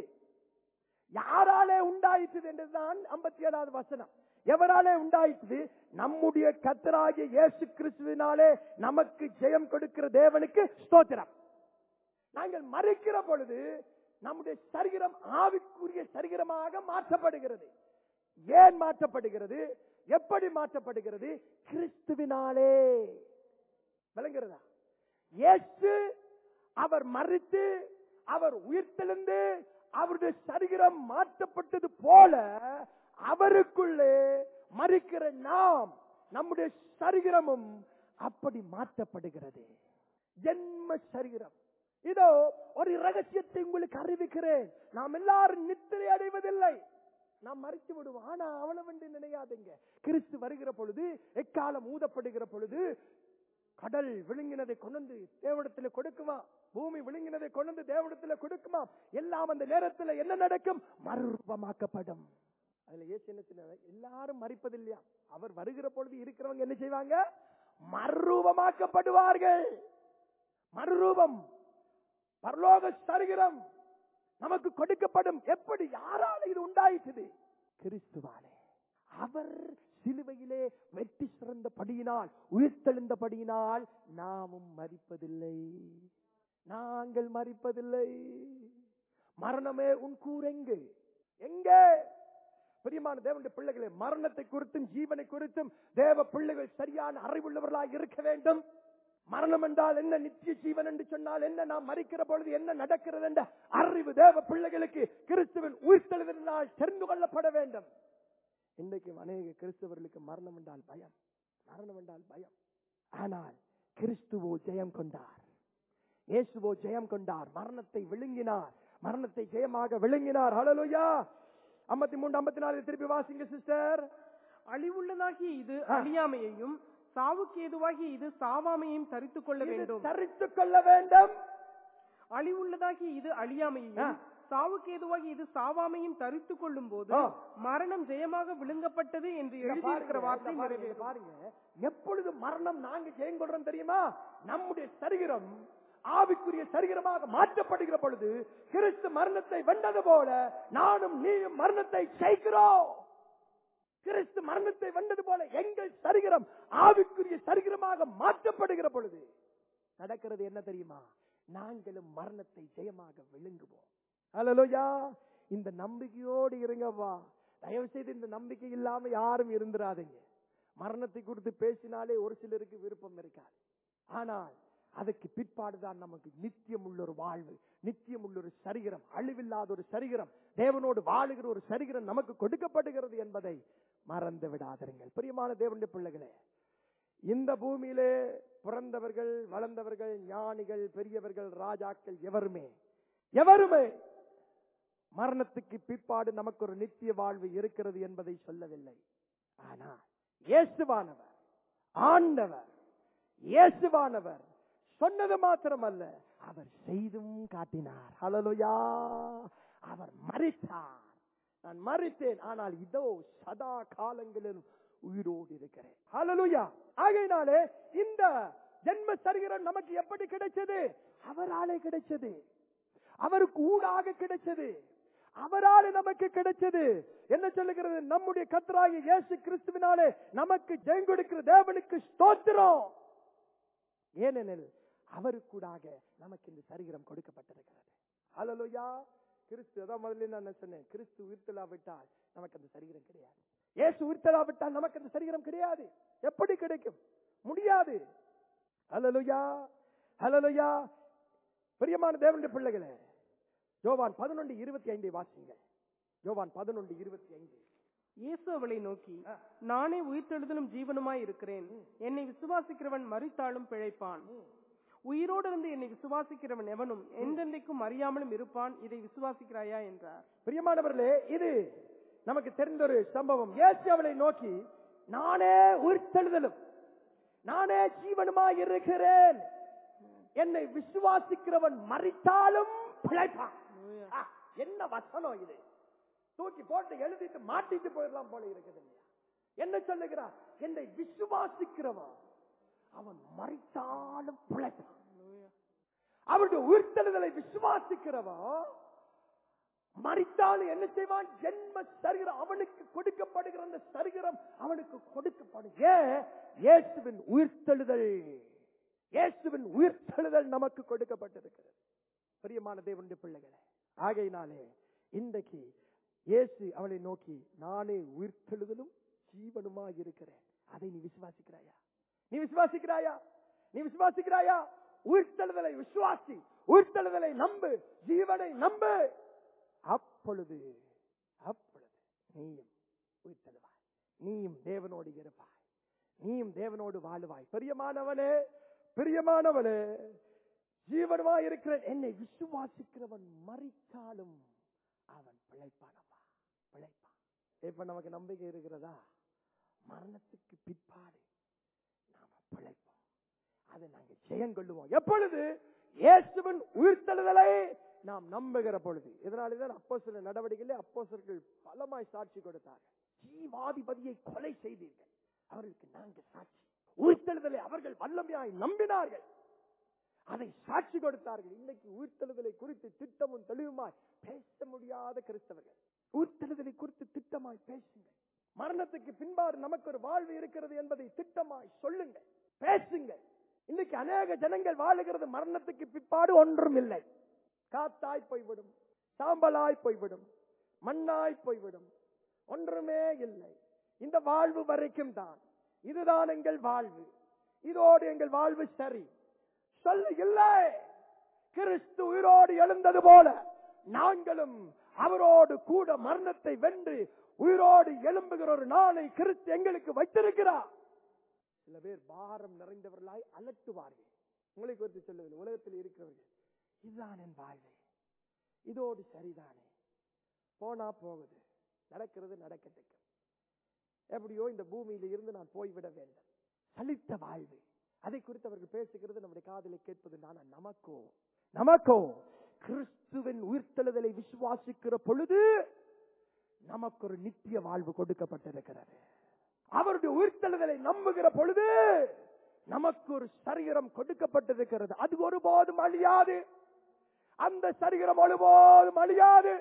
யாராலே உண்டாயிற்று என்றுதான் ஐம்பத்தி ஏழாவது வசனம் எவராலே உண்டாயிற்று நம்முடைய கத்தராகிய இயேசு கிறிஸ்துவினாலே நமக்கு ஜெயம் கொடுக்கிற தேவனுக்கு ஸ்தோத்திரம் நாங்கள் மறிக்கிற பொழுது நம்முடைய சரீரம் ஆவிக்குரிய சரீரமாக மாற்றப்படுகிறது ஏன் மாற்றப்படுகிறது எப்படி மாற்றப்படுகிறது கிறிஸ்துவினாலே விளங்குறதா இயேசு அவர் மறித்து அவர் உயிர்த்தெழுந்து அவருடைய சரீரம் மாற்றப்பட்டது போல அவருக்குள்ளே மறிக்கிற நாம் நம்முடைய சரீரமும் அப்படி மாற்றப்படுகிறது ஜென்ம சரீரம் இதோ ஒரு ரகசியத்தை உங்களுக்கு அறிவிக்கிறேன் நாம் எல்லாரும் நித்திரை அடைவதில்லை நாம் மறித்து விடுவோம் ஆனா அவனை வந்து நினையாதுங்க கிறிஸ்து வருகிற பொழுது எக்காலம் ஊதப்படுகிற பொழுது கடல் விழுங்கினதை கொண்டு தேவடத்துல கொடுக்குமா பூமி விழுங்கினதை கொண்டு தேவடத்துல கொடுக்குமா எல்லாம் அந்த நேரத்துல என்ன நடக்கும் மறுரூபமாக்கப்படும் அதுல ஏசு என்ன சொன்னாரு? எல்லாரும் மறிப்பதில்லையா அவர் வருகிற பொழுது இருக்கிறவங்க என்ன செய்வாங்க மறுரூபமாக்கப்படுவார்கள் மறுரூபம் பரலோக சரீரம் நமக்கு கொடுக்கப்படும் எப்படி யாரால இது உண்டாயிற்று கிறிஸ்துவாலே அவர் சிலுவையிலே வெற்றி சிறந்தபடியினால் உயிர்த்தெழுந்தபடியினால் நாமும் மறிப்பதில்லை நாங்கள் மறிப்பதில்லை மரணமே உன் கூரெங்கு எங்கே பிரியமான தேவனுடைய பிள்ளைகளே மரணத்தை குறித்தும் ஜீவனை குறித்தும் தேவ பிள்ளைகள் சரியான அறிவுள்ளவர்களாக இருக்க வேண்டும் மரணம் என்றால் என்ன நித்திய ஜீவன் என்று சொன்னால் என்ன நாம் மறிக்கிற பொழுது என்ன நடக்கிறது என்ற அறிவு தேவ பிள்ளைகளுக்கு கிறிஸ்துவின் உயிர்த்தெழுதலினால் தெரிந்து கொள்ளப்பட வேண்டும் இன்றைக்கு அநேக கிறிஸ்தவர்களுக்கு மரணம் என்றால் பயம் மரணம் என்றால் பயம் ஆனால் கிறிஸ்துவோ ஜெயம் கொண்டார் இயேசுவோ ஜெயம் கொண்டார் மரணத்தை விழுங்கினார் மரணத்தை ஜெயமாக விழுங்கினார் ஹalleluya 53 54 திருப்பி வாசிங்க சிஸ்டர் அழிவுள்ளதாகிய இது ஆ. அழியாமையையும் சாவுக்கு ஏதுவாகிய இது சாவாமையும் தரித்துக் கொள்ள வேண்டும் தரித்துக் கொள்ள வேண்டும் அழிவுள்ளதாகிய இது அழியாமையையும் ஆ. சாவுக்கு ஏதுவாகிய இது சாவாமையும் தரித்துக் கொள்ளும் போது ஆ. மரணம் ஜெயமாக விழுங்கப்பட்டது என்று இங்க எழுதியிருக்கிற பாருங்க, வார்த்தை இங்க பாருங்க, இங்க நிறைவேறும் பாருங்க எப்பொழுது மரணம் நாங்க ஜெயம் கொள்றோம் தெரியுமா நம்முடைய சரீரம் ஆவிக்குரிய சரீரமாக மாற்றப்படுகிற பொழுது கிறிஸ்து மரணத்தை வென்றது போல நானும் நீயும் மரணத்தை ஜெயிக்கிறோம் கிறிஸ்து மரணத்தை வென்றது போல எங்கள் சரீரம் ஆவிக்குரிய சரீரமாக மாற்றப்படுகிற பொழுது நடக்கிறது என்ன தெரியுமா நாங்களும் மரணத்தை ஜெயமாக விழுங்குவோம் ஹalleluya இந்த நம்பிக்கையோடு இருங்கப்பா தயவு செய்து இந்த நம்பிக்கை இல்லாம யாரும் இருந்துராதீங்க மரணத்தை குறித்து பேசினாலே ஒரு சிலருக்கு விருப்பம் இருக்காது ஆனால் அதுக்கு பிற்பாடுதான் நமக்கு நித்தியம் உள்ள ஒரு வாழ்வு நித்தியம் உள்ள ஒரு சரீரம் அழிவில்லாத ஒரு சரீரம் தேவனோடு வாழுகிற ஒரு சரீரம் நமக்கு கொடுக்கப்படுகிறது என்பதை மறந்து விடாதிருங்கள் பிரியமான தேவனுடைய பிள்ளைகளே இந்த பூமியிலே பிறந்தவர்கள் வளர்ந்தவர்கள் ஞானிகள் பெரியவர்கள் ராஜாக்கள் எவருமே எவருமே மரணத்துக்கு பிற்பாடு நமக்கு ஒரு நித்திய வாழ்வு இருக்கிறது என்பதை சொல்லவில்லை ஆனால் இயேசுவானவர் ஆண்டவர் இயேசுவானவர் சொன்னது மாத்திரமல்ல அவர் செய்தும் காட்டினார் ஹalleluya அவர் மரித்தார் நான் மறித்தேன் ஆனால் இதோ சதா காலங்களிலும் உயிரோடு இருக்கிறேன் ஹalleluya ஆகையினாலே இந்த ஜென்ம சரீரம் நமக்கு எப்படி கிடைச்சது அவராலே கிடைச்சது அவருக்கு ஊடாக கிடைச்சது அவரால் நமக்கு கிடைச்சது என்ன சொல்லுகிறது நம்முடைய கத்தராகிய இயேசு கிறிஸ்துவினாலே நமக்கு ஜெயம் கொடுக்கிற தேவனுக்கு ஸ்தோத்திரம் ஏனெனில் அவருக்கூடாக நமக்கு இந்த சரீரம் கொடுக்கப்பட்டிருக்கிறது ஹalleluya கிறிஸ்து அதான் முதல்ல நான் என்ன சொன்னேன் கிறிஸ்து உயிர்த்தலாவிட்டால் நமக்கு அந்த சரீரம் கிடையாது இயேசு உயிர்த்தலாவிட்டால் நமக்கு அந்த சரீரம் கிடையாது எப்படி கிடைக்கும் முடியாது ஹalleluya ஹalleluya பிரியமான தேவனுடைய பிள்ளைகளே யோவான் பதினொன்று இருபத்தி ஐந்தை வாசிங்க யோவான் பதினொன்று இருபத்தி ஐந்து இயேசு அவளை நோக்கி நானே உயிர்த்தெழுதலும் ஜீவனுமாய் இருக்கிறேன் என்னை விசுவாசிக்கிறவன் மரித்தாலும் பிழைப்பான் உயிரோடு இருந்து என்னை விசுவாசிக்கிறவன் எவனும் என்றென்றைக்கும் அறியாமலும் இருப்பான் இதை விசுவாசிக்கிறாயா என்றார் பிரியமானவர்களே இது நமக்கு தெரிந்த ஒரு சம்பவம் இயேசு அவளை நோக்கி நானே உயிர்த்தெழுதலும் நானே ஜீவனுமாய் இருக்கிறேன் என்னை விசுவாசிக்கிறவன் மறித்தாலும் பிழைப்பான் ஆ, என்ன வசனம் இது தூக்கி போட்டு எழுதிட்டு மாட்டிட்டு போயிடலாம் போல இருக்குது இல்லையா என்ன சொல்லுகிறார் என்னை விசுவாசிக்கிறவன் அவன் மறித்தாலும் பிழைப்பான் அவருடைய உயிர்த்தெழுதலை விசுவாசிக்கிறவன் மறித்தாலும் என்ன செய்வான் ஜென்ம சரீரம் அவனுக்கு கொடுக்கப்படுகிற அந்த சரீரம் அவனுக்கு கொடுக்கப்படும் ஏன் இயேசுவின் உயிர்த்தெழுதல் இயேசுவின் உயிர்த்தெழுதல் நமக்கு கொடுக்கப்பட்டிருக்கிறது பிரியமான தேவனுடைய பிள்ளைகளே ஆகையினாலே இன்றைக்கு இயேசு அவளை நோக்கி நானே உயிர்த்தெழுதலும் ஜீவனுமா இருக்கிறேன் அதை நீ விசுவாசிக்கிறாயா நீ விசுவாசிக்கிறாயா நீ விசுவாசிக்கிறாயா உயிர்த்தெழுதலை விசுவாசி உயிர்த்தெழுதலை நம்பு ஜீவனை நம்பு அப்பொழுது அப்பொழுது நீயும் உயிர்த்தெழுவாய் நீயும் தேவனோடு இருப்பாய் நீயும் தேவனோடு வாழுவாய் பிரியமானவனே பிரியமானவனே ஜீவனமா இருக்கிற என்னை விசுவாசிக்கிறவன் மறித்தாலும் அவன் பிழைப்பானப்பா பிழைப்பான் இப்ப நமக்கு நம்பிக்கை இருக்கிறதா மரணத்துக்கு பிற்பாடு நாம பிழைப்போம் அதை நாங்க ஜெயம் கொள்ளுவோம் எப்பொழுது இயேசுவின் உயிர்த்தெழுதலை நாம் நம்புகிற பொழுது இதனாலதான் அப்போ சில நடவடிக்கையிலே அப்போ பலமாய் சாட்சி கொடுத்தார்கள் ஜீவாதிபதியை கொலை செய்தீர்கள் அவர்களுக்கு நாங்க சாட்சி உயிர்த்தெழுதலை அவர்கள் வல்லமையாய் நம்பினார்கள் அதை சாட்சி கொடுத்தார்கள் இன்னைக்கு உயிர்த்தெழுதலை குறித்து திட்டமும் தெளிவுமாய் பேச முடியாத கிறிஸ்தவர்கள் உயிர்த்தெழுதலை குறித்து திட்டமாய் பேசுங்கள் மரணத்துக்கு பின்பாடு நமக்கு ஒரு வாழ்வு இருக்கிறது என்பதை திட்டமாய் சொல்லுங்க பேசுங்க இன்னைக்கு அநேக ஜனங்கள் வாழுகிறது மரணத்துக்கு பிற்பாடு ஒன்றும் இல்லை காத்தாய் போய்விடும் சாம்பலாய் போய்விடும் மண்ணாய் போய்விடும் ஒன்றுமே இல்லை இந்த வாழ்வு வரைக்கும் தான் இதுதான் எங்கள் வாழ்வு இதோடு எங்கள் வாழ்வு சரி சொல்ல இல்லை கிறிஸ்து உயிரோடு எழுந்தது போல நாங்களும் அவரோடு கூட மரணத்தை வென்று உயிரோடு எழும்புகிற ஒரு நாளை கிறிஸ்து எங்களுக்கு வைத்திருக்கிறார் சில பேர் பாரம் நிறைந்தவர்களாய் அலட்டுவார்கள் உங்களை குறித்து சொல்லவில்லை உலகத்தில் இருக்கிறவர்கள் இதுதான் என் வாழ்வு இதோடு சரிதானே போனா போகுது நடக்கிறது நடக்கட்டும் எப்படியோ இந்த பூமியில இருந்து நான் போய்விட வேண்டும் சலித்த வாழ்வு அதை குறித்து அவர்கள் பேசுகிறது நம்முடைய காதலை கேட்பது நான் நமக்கோ நமக்கோ கிறிஸ்துவின் உயிர்த்தெழுதலை விசுவாசிக்கிற பொழுது நமக்கு ஒரு நித்திய வாழ்வு கொடுக்கப்பட்டிருக்கிறது அவருடைய உயிர்த்தெழுதலை நம்புகிற பொழுது நமக்கு ஒரு சரீரம் கொடுக்கப்பட்டிருக்கிறது அது ஒருபோதும் அழியாது அந்த சரீரம் ஒருபோதும் அழியாது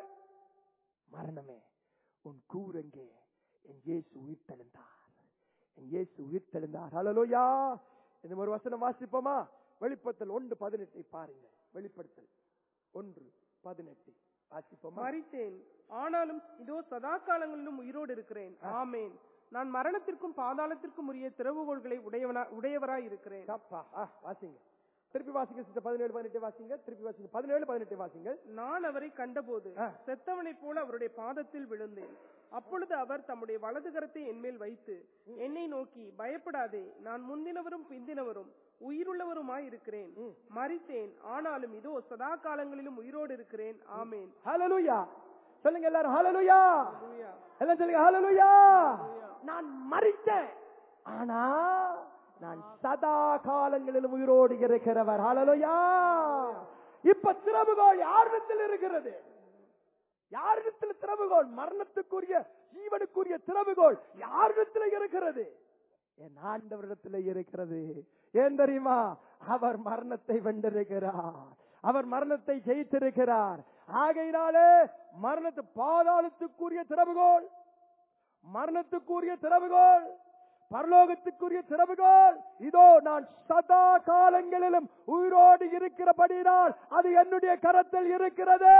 மரணமே உன் கூரெங்கே என் இயேசு உயிர்த்தெழுந்தார் என் இயேசு உயிர்த்தெழுந்தார் ஹalleluya இன்னும் ஒரு வசனம் வாசிப்போமா வெளிப்பத்தல் ஒன்று பதினெட்டை பாருங்க வெளிப்படுத்தல் ஒன்று பதினெட்டு வாசிப்போமா மரித்தேன் ஆனாலும் இதோ சதா காலங்களிலும் உயிரோடு இருக்கிறேன் ஆமேன் நான் மரணத்திற்கும் பாதாளத்திற்கும் உரிய திறவுகோள்களை உடையவனா உடையவராய் இருக்கிறேன் அப்பா, ஆ, வாசிங்க திருப்பி வாசிங்க சிஸ்டர் பதினேழு பதினெட்டு வாசிங்க திருப்பி வாசிங்க பதினேழு பதினெட்டு வாசிங்க நான் அவரை கண்டபோது ஆ. செத்தவனைப் போல அவருடைய பாதத்தில் விழுந்தேன் அப்பொழுது அவர் தம்முடைய வலது கரத்தை என்மேல் வைத்து என்னை நோக்கி பயப்படாதே நான் முந்தினவரும் பிந்தினவரும் உயிருள்ளவருமாய் இருக்கிறேன் மரித்தேன் ஆனாலும் இதோ சதா காலங்களிலும் உயிரோடு இருக்கிறேன் ஆமேன் ஹalleluya சொல்லுங்க எல்லாரும் ஹalleluya ஹalleluya. எல்லாம் சொல்லுங்க ஹalleluya நான் மரித்தேன் ஆனா நான் சதா காலங்களிலும் உயிரோடு இருக்கிறவர் ஹalleluya இப்ப திறவுகோல் யாரிடத்தில் இருக்கிறது யாரிடத்தில் திறவுகோல் மரணத்துக்குரிய ஜீவனுக்குரிய திறவுகோல் யாரிடத்தில் இருக்கிறது என் ஆண்டவரிடத்தில் இருக்கிறது ஏன் தெரியுமா அவர் மரணத்தை வென்றிருக்கிறார் அவர் மரணத்தை ஜெயித்திருக்கிறார் ஆகையினாலே மரணத்து பாதாளத்துக்குரிய திறவுகோல் மரணத்துக்குரிய திறவுகோல் பரலோகத்துக்குரிய திறவுகோல் இதோ நான் சதா காலங்களிலும் உயிரோடு இருக்கிறபடியினால் அது என்னுடைய கரத்தில் இருக்கிறது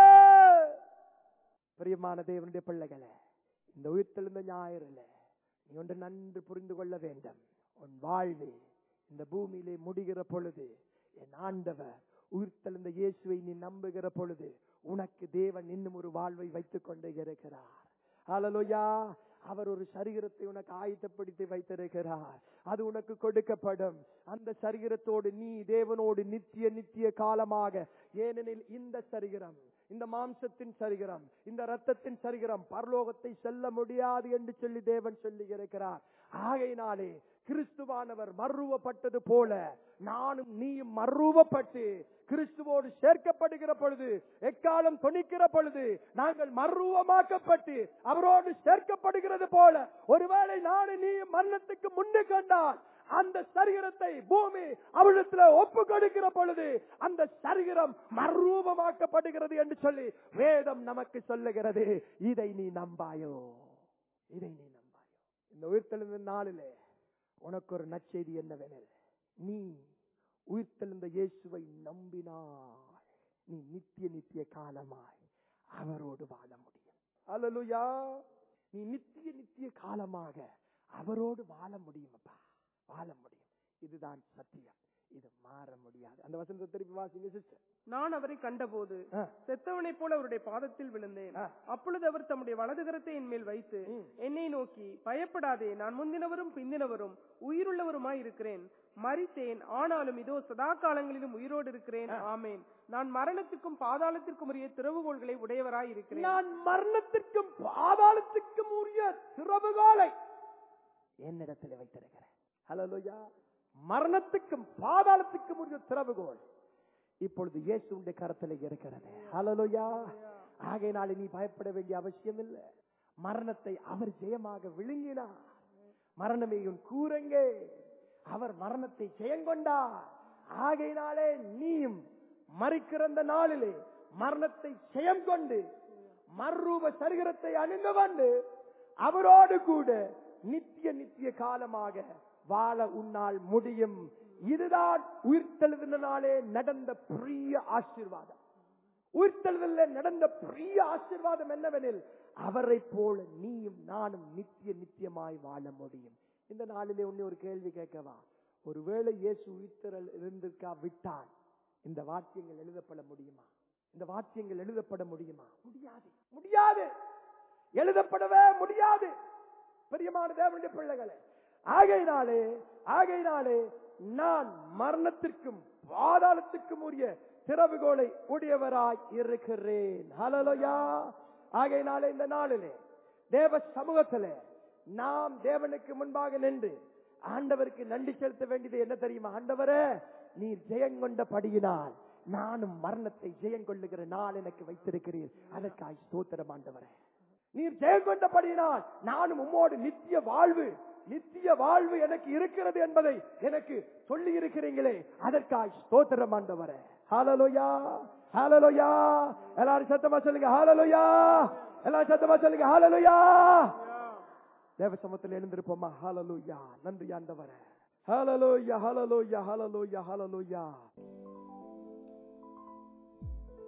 பிரியமான தேவனுடைய பிள்ளைகளே இந்த உயிர்த்தெழுந்த ஞாயிறுல நீ ஒன்று நன்று புரிந்து கொள்ள வேண்டும் உன் வாழ்வு இந்த பூமியிலே முடிகிற பொழுது என் ஆண்டவர் உயிர்த்தெழுந்த இயேசுவை நீ நம்புகிற பொழுது உனக்கு தேவன் இன்னும் ஒரு வாழ்வை வைத்துக் கொண்டே இருக்கிறார் ஹalleluya அவர் ஒரு சரீரத்தை உனக்கு ஆயத்தப்படுத்தி வைத்திருக்கிறார் அது உனக்கு கொடுக்கப்படும் அந்த சரீரத்தோடு நீ தேவனோடு நித்திய நித்திய காலமாக ஏனெனில் இந்த சரீரம் இந்த மாம்சத்தின் சரீரம் இந்த ரத்தத்தின் சரீரம் பரலோகத்தை செல்ல முடியாது என்று சொல்லி தேவன் சொல்லி இருக்கிறார் ஆகையினாலே கிறிஸ்துவானவர் மறுவப்பட்டது போல நானும் நீயும் மறுவப்பட்டு கிறிஸ்துவோடு சேர்க்கப்படுகிற பொழுது எக்காலம் தொனிக்கிற பொழுது நாங்கள் மறுவமாக்கப்பட்டு அவரோடு சேர்க்கப்படுகிறது போல ஒருவேளை நானும் நீயும் மரணத்துக்கு முன்னு கண்டால் அந்த சரீரத்தை பூமி அவரிடத்துல ஒப்பு கொடுக்கிற பொழுது அந்த சரீரம் மறுரூபமாக்கப்படுகிறது என்று சொல்லி வேதம் நமக்கு சொல்லுகிறது இதை நீ நம்பாயோ இதை நீ நம்பாயோ இந்த உயிர்த்தெழுந்த நாளிலே உனக்கு ஒரு நற்செய்தி என்னவெனில் நீ உயிர்த்தெழுந்த இயேசுவை நம்பினாய் நீ நித்திய நித்திய காலமாய் அவரோடு வாழ முடியும் அல்லலுயா நீ நித்திய நித்திய காலமாக அவரோடு வாழ முடியும் அப்பா வாழ முடியும் இதுதான் சத்தியம் இது மாற முடியாது அந்த வசனத்தை திருப்பி வாசிங்க சிஸ்டர் நான் அவரை கண்டபோது செத்தவனைப் போல அவருடைய பாதத்தில் விழுந்தேன் ஆ. அப்பொழுது அவர் தம்முடைய வலது கரத்தை என் மேல் வைத்து ம். என்னை நோக்கி பயப்படாதே நான் முந்தினவரும் பிந்தினவரும் உயிருள்ளவருமாய் இருக்கிறேன் மரித்தேன் ஆனாலும் இதோ சதா காலங்களிலும் உயிரோடு இருக்கிறேன் ஆமேன் நான் மரணத்துக்கும் பாதாளத்திற்கும் உரிய திறவுகோள்களை உடையவராய் இருக்கிறேன் நான் மரணத்திற்கும் பாதாளத்துக்கும் உரிய திறவுகோலை என்னிடத்தில் வைத்திருக்கிறேன் ஹலோயா மரணத்துக்கும் பாதாளத்துக்கும் உரிய திறவுகோல் இப்பொழுது இயேசுடைய கரத்தில் இருக்கிறது ஹலோயா ஆகையினாலே நீ பயப்பட வேண்டிய அவசியம் இல்லை மரணத்தை அவர் ஜெயமாக விழுங்கினார் மரணமே உன் கூரங்கே அவர் மரணத்தை ஜெயங்கொண்டார் ஆகையினாலே நீயும் மறிக்கிற அந்த நாளிலே மரணத்தை ஜெயம் கொண்டு மறுரூப சரீரத்தை அணிந்து கொண்டு அவரோடு கூட நித்திய நித்திய காலமாக வாழ உன்னால் முடியும் இதுதான் உயிர்த்தெழுதினாலே நடந்த பெரிய ஆசீர்வாதம் உயிர்த்தெழுதலில் நடந்த பெரிய ஆசீர்வாதம் என்னவெனில் அவரை போல நீயும் நானும் நித்திய நித்தியமாய் வாழ முடியும் இந்த நாளிலே உன்னை ஒரு கேள்வி கேட்கவா ஒருவேளை இயேசு உயிர்த்தெழல் இருந்திருக்கா விட்டால் இந்த வாக்கியங்கள் எழுதப்பட முடியுமா இந்த வாக்கியங்கள் எழுதப்பட முடியுமா முடியாது முடியாது எழுதப்படவே முடியாது பிரியமான தேவனுடைய பிள்ளைகளே ஆகையினாலே ஆகையினாலே நான் மரணத்திற்கும் பாதாளத்துக்கும் உரிய திறவுகோலை உடையவராய் இருக்கிறேன் ஹலலோயா ஆகையினாலே இந்த நாளிலே தேவ சமூகத்திலே நாம் தேவனுக்கு முன்பாக நின்று ஆண்டவருக்கு நன்றி செலுத்த வேண்டியது என்ன தெரியுமா ஆண்டவரே நீர் ஜெயங்கொண்டபடியினால் நானும் மரணத்தை ஜெயங்கொள்ளுகிற நாள் எனக்கு வைத்திருக்கிறீர் அதற்காய் ஸ்தோத்திரம் ஆண்டவரே நீர் ஜெயம் கொண்டபடியினால் நானும் உம்மோடு நித்திய வாழ்வு நித்திய வாழ்வு எனக்கு இருக்கிறது என்பதை எனக்கு சொல்லி இருக்கிறீங்களே அதற்காய் ஸ்தோத்திரம் ஆண்டவரே ஹalleluya ஹalleluya எல்லாரும் சத்தமா சொல்லுங்க ஹalleluya எல்லாரும் சத்தமா சொல்லுங்க ஹalleluya தேவ சமத்தில் எழுந்திருப்போமா ஹalleluya நன்றி ஆண்டவரே ஹalleluya ஹalleluya ஹalleluya ஹalleluya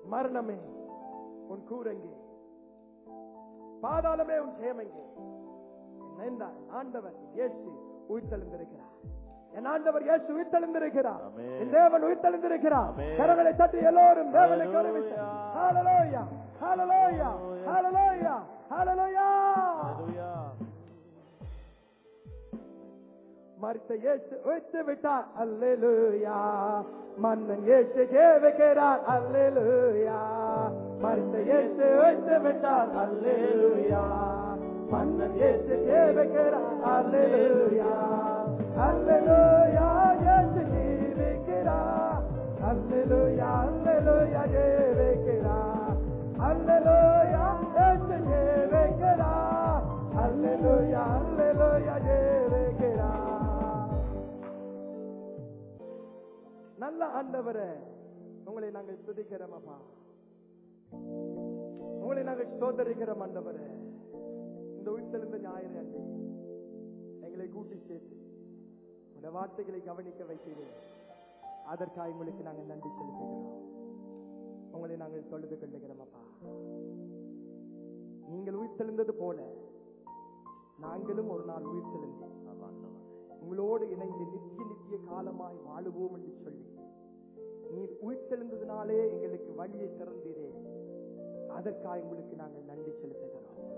மரணமே உன் கூரங்கே பாதாளமே உன் ஜெயமெங்கே என்றால் ஆண்டவர் இயேசு உயிர்த்தெழுந்திருக்கிறார் என் ஆண்டவர் இயேசு உயிர்த்தெழுந்திருக்கிறார் ஆமென். என் தேவன் உயிர்த்தெழுந்திருக்கிறார் ஆமென். கரங்களை தட்டி எல்லோரும் தேவனுக்கு ஒரு ஹalleluya. ஹalleluya ஹalleluya ஹalleluya Hallelujah. மரித்த இயேசு உயிர்த்து விட்டார் அல்லேலூயா மன்னன் இயேசு ஜெயிக்கிறார் அல்லேலூயா மரித்த இயேசு உயிர்த்து விட்டார் அல்லேலூயா மன்னன் இயேசு ஜெயிக்கிறார் அல்லேலூயா அல்லேலூயா இயேசு ஜீவிக்கிறார் அல்லேலூயா அல்லேலூயா ஜெயிக்கிறார் அல்லேலூயா இயேசு ஜெயிக்கிறார் அல்லேலூயா அல்லேலூயா ஜெயிக்கிறார் நல்ல ஆண்டவரே உங்களை நாங்கள் துதிக்கிறோம் அப்பா உங்களை நாங்கள் சோதரிக்கிறோம் ஆண்டவரே இந்த உயிர்த்தெழுந்த ஞாயிறு அன்று எங்களை கூட்டி சேர்த்து உடைய வார்த்தைகளை கவனிக்க வைத்தீர்கள் அதற்காக உங்களுக்கு நாங்கள் நன்றி செலுத்துகிறோம் உங்களை நாங்கள் தொழுது கொள்ளுகிறோம் அப்பா நீங்கள் உயிர்த்தெழுந்தது போல நாங்களும் ஒரு நாள் உயிர்த்தெழுந்தோம் ஆமா, ஆண்டவரே. உங்களோடு இணைந்து நித்திய நித்திய காலமாய் வாழுவோம் என்று சொல்லி நீர் உயிர்த்தெழுந்ததினாலே எங்களுக்கு வழியை திறந்தீரே அதற்காக உங்களுக்கு நாங்கள் நன்றி செலுத்துகிறோம்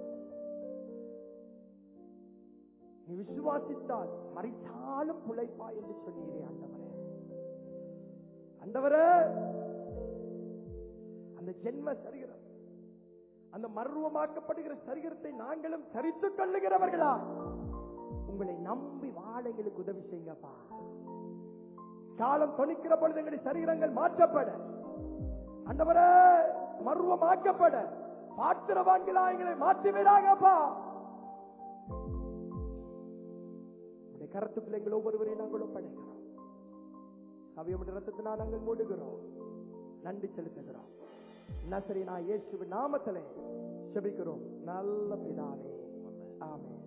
நீ விசுவாசித்தால் மறித்தாலும் பிழைப்பா என்று சொன்னீரே ஆண்டவரே ஆண்டவரே அந்த ஜென்ம சரீரம் அந்த மர்வமாக்கப்படுகிற சரீரத்தை நாங்களும் தரித்துக் கொள்ளுகிறவர்களா உங்களை நம்பி வாழ எங்களுக்கு உதவி செய்யுங்கப்பா காலம் தொனிக்கிற பொழுது எங்களுடைய சரீரங்கள் மாற்றப்பட அண்டவரே மர்வமாக்கப்பட பாத்திரவான்களா எங்களை மாற்றி விடாங்கப்பா உடைய கரத்துக்குள்ள எங்கள் ஒவ்வொருவரையும் நாங்கள் ஒப்படைக்கிறோம் சபையோட ரத்தத்தினால் நாங்கள் மூடுகிறோம் நன்றி செலுத்துகிறோம் நசரி நான் இயேசுவின் நாமத்திலே செபிக்கிறோம் நல்ல பிதாவே ஆமென்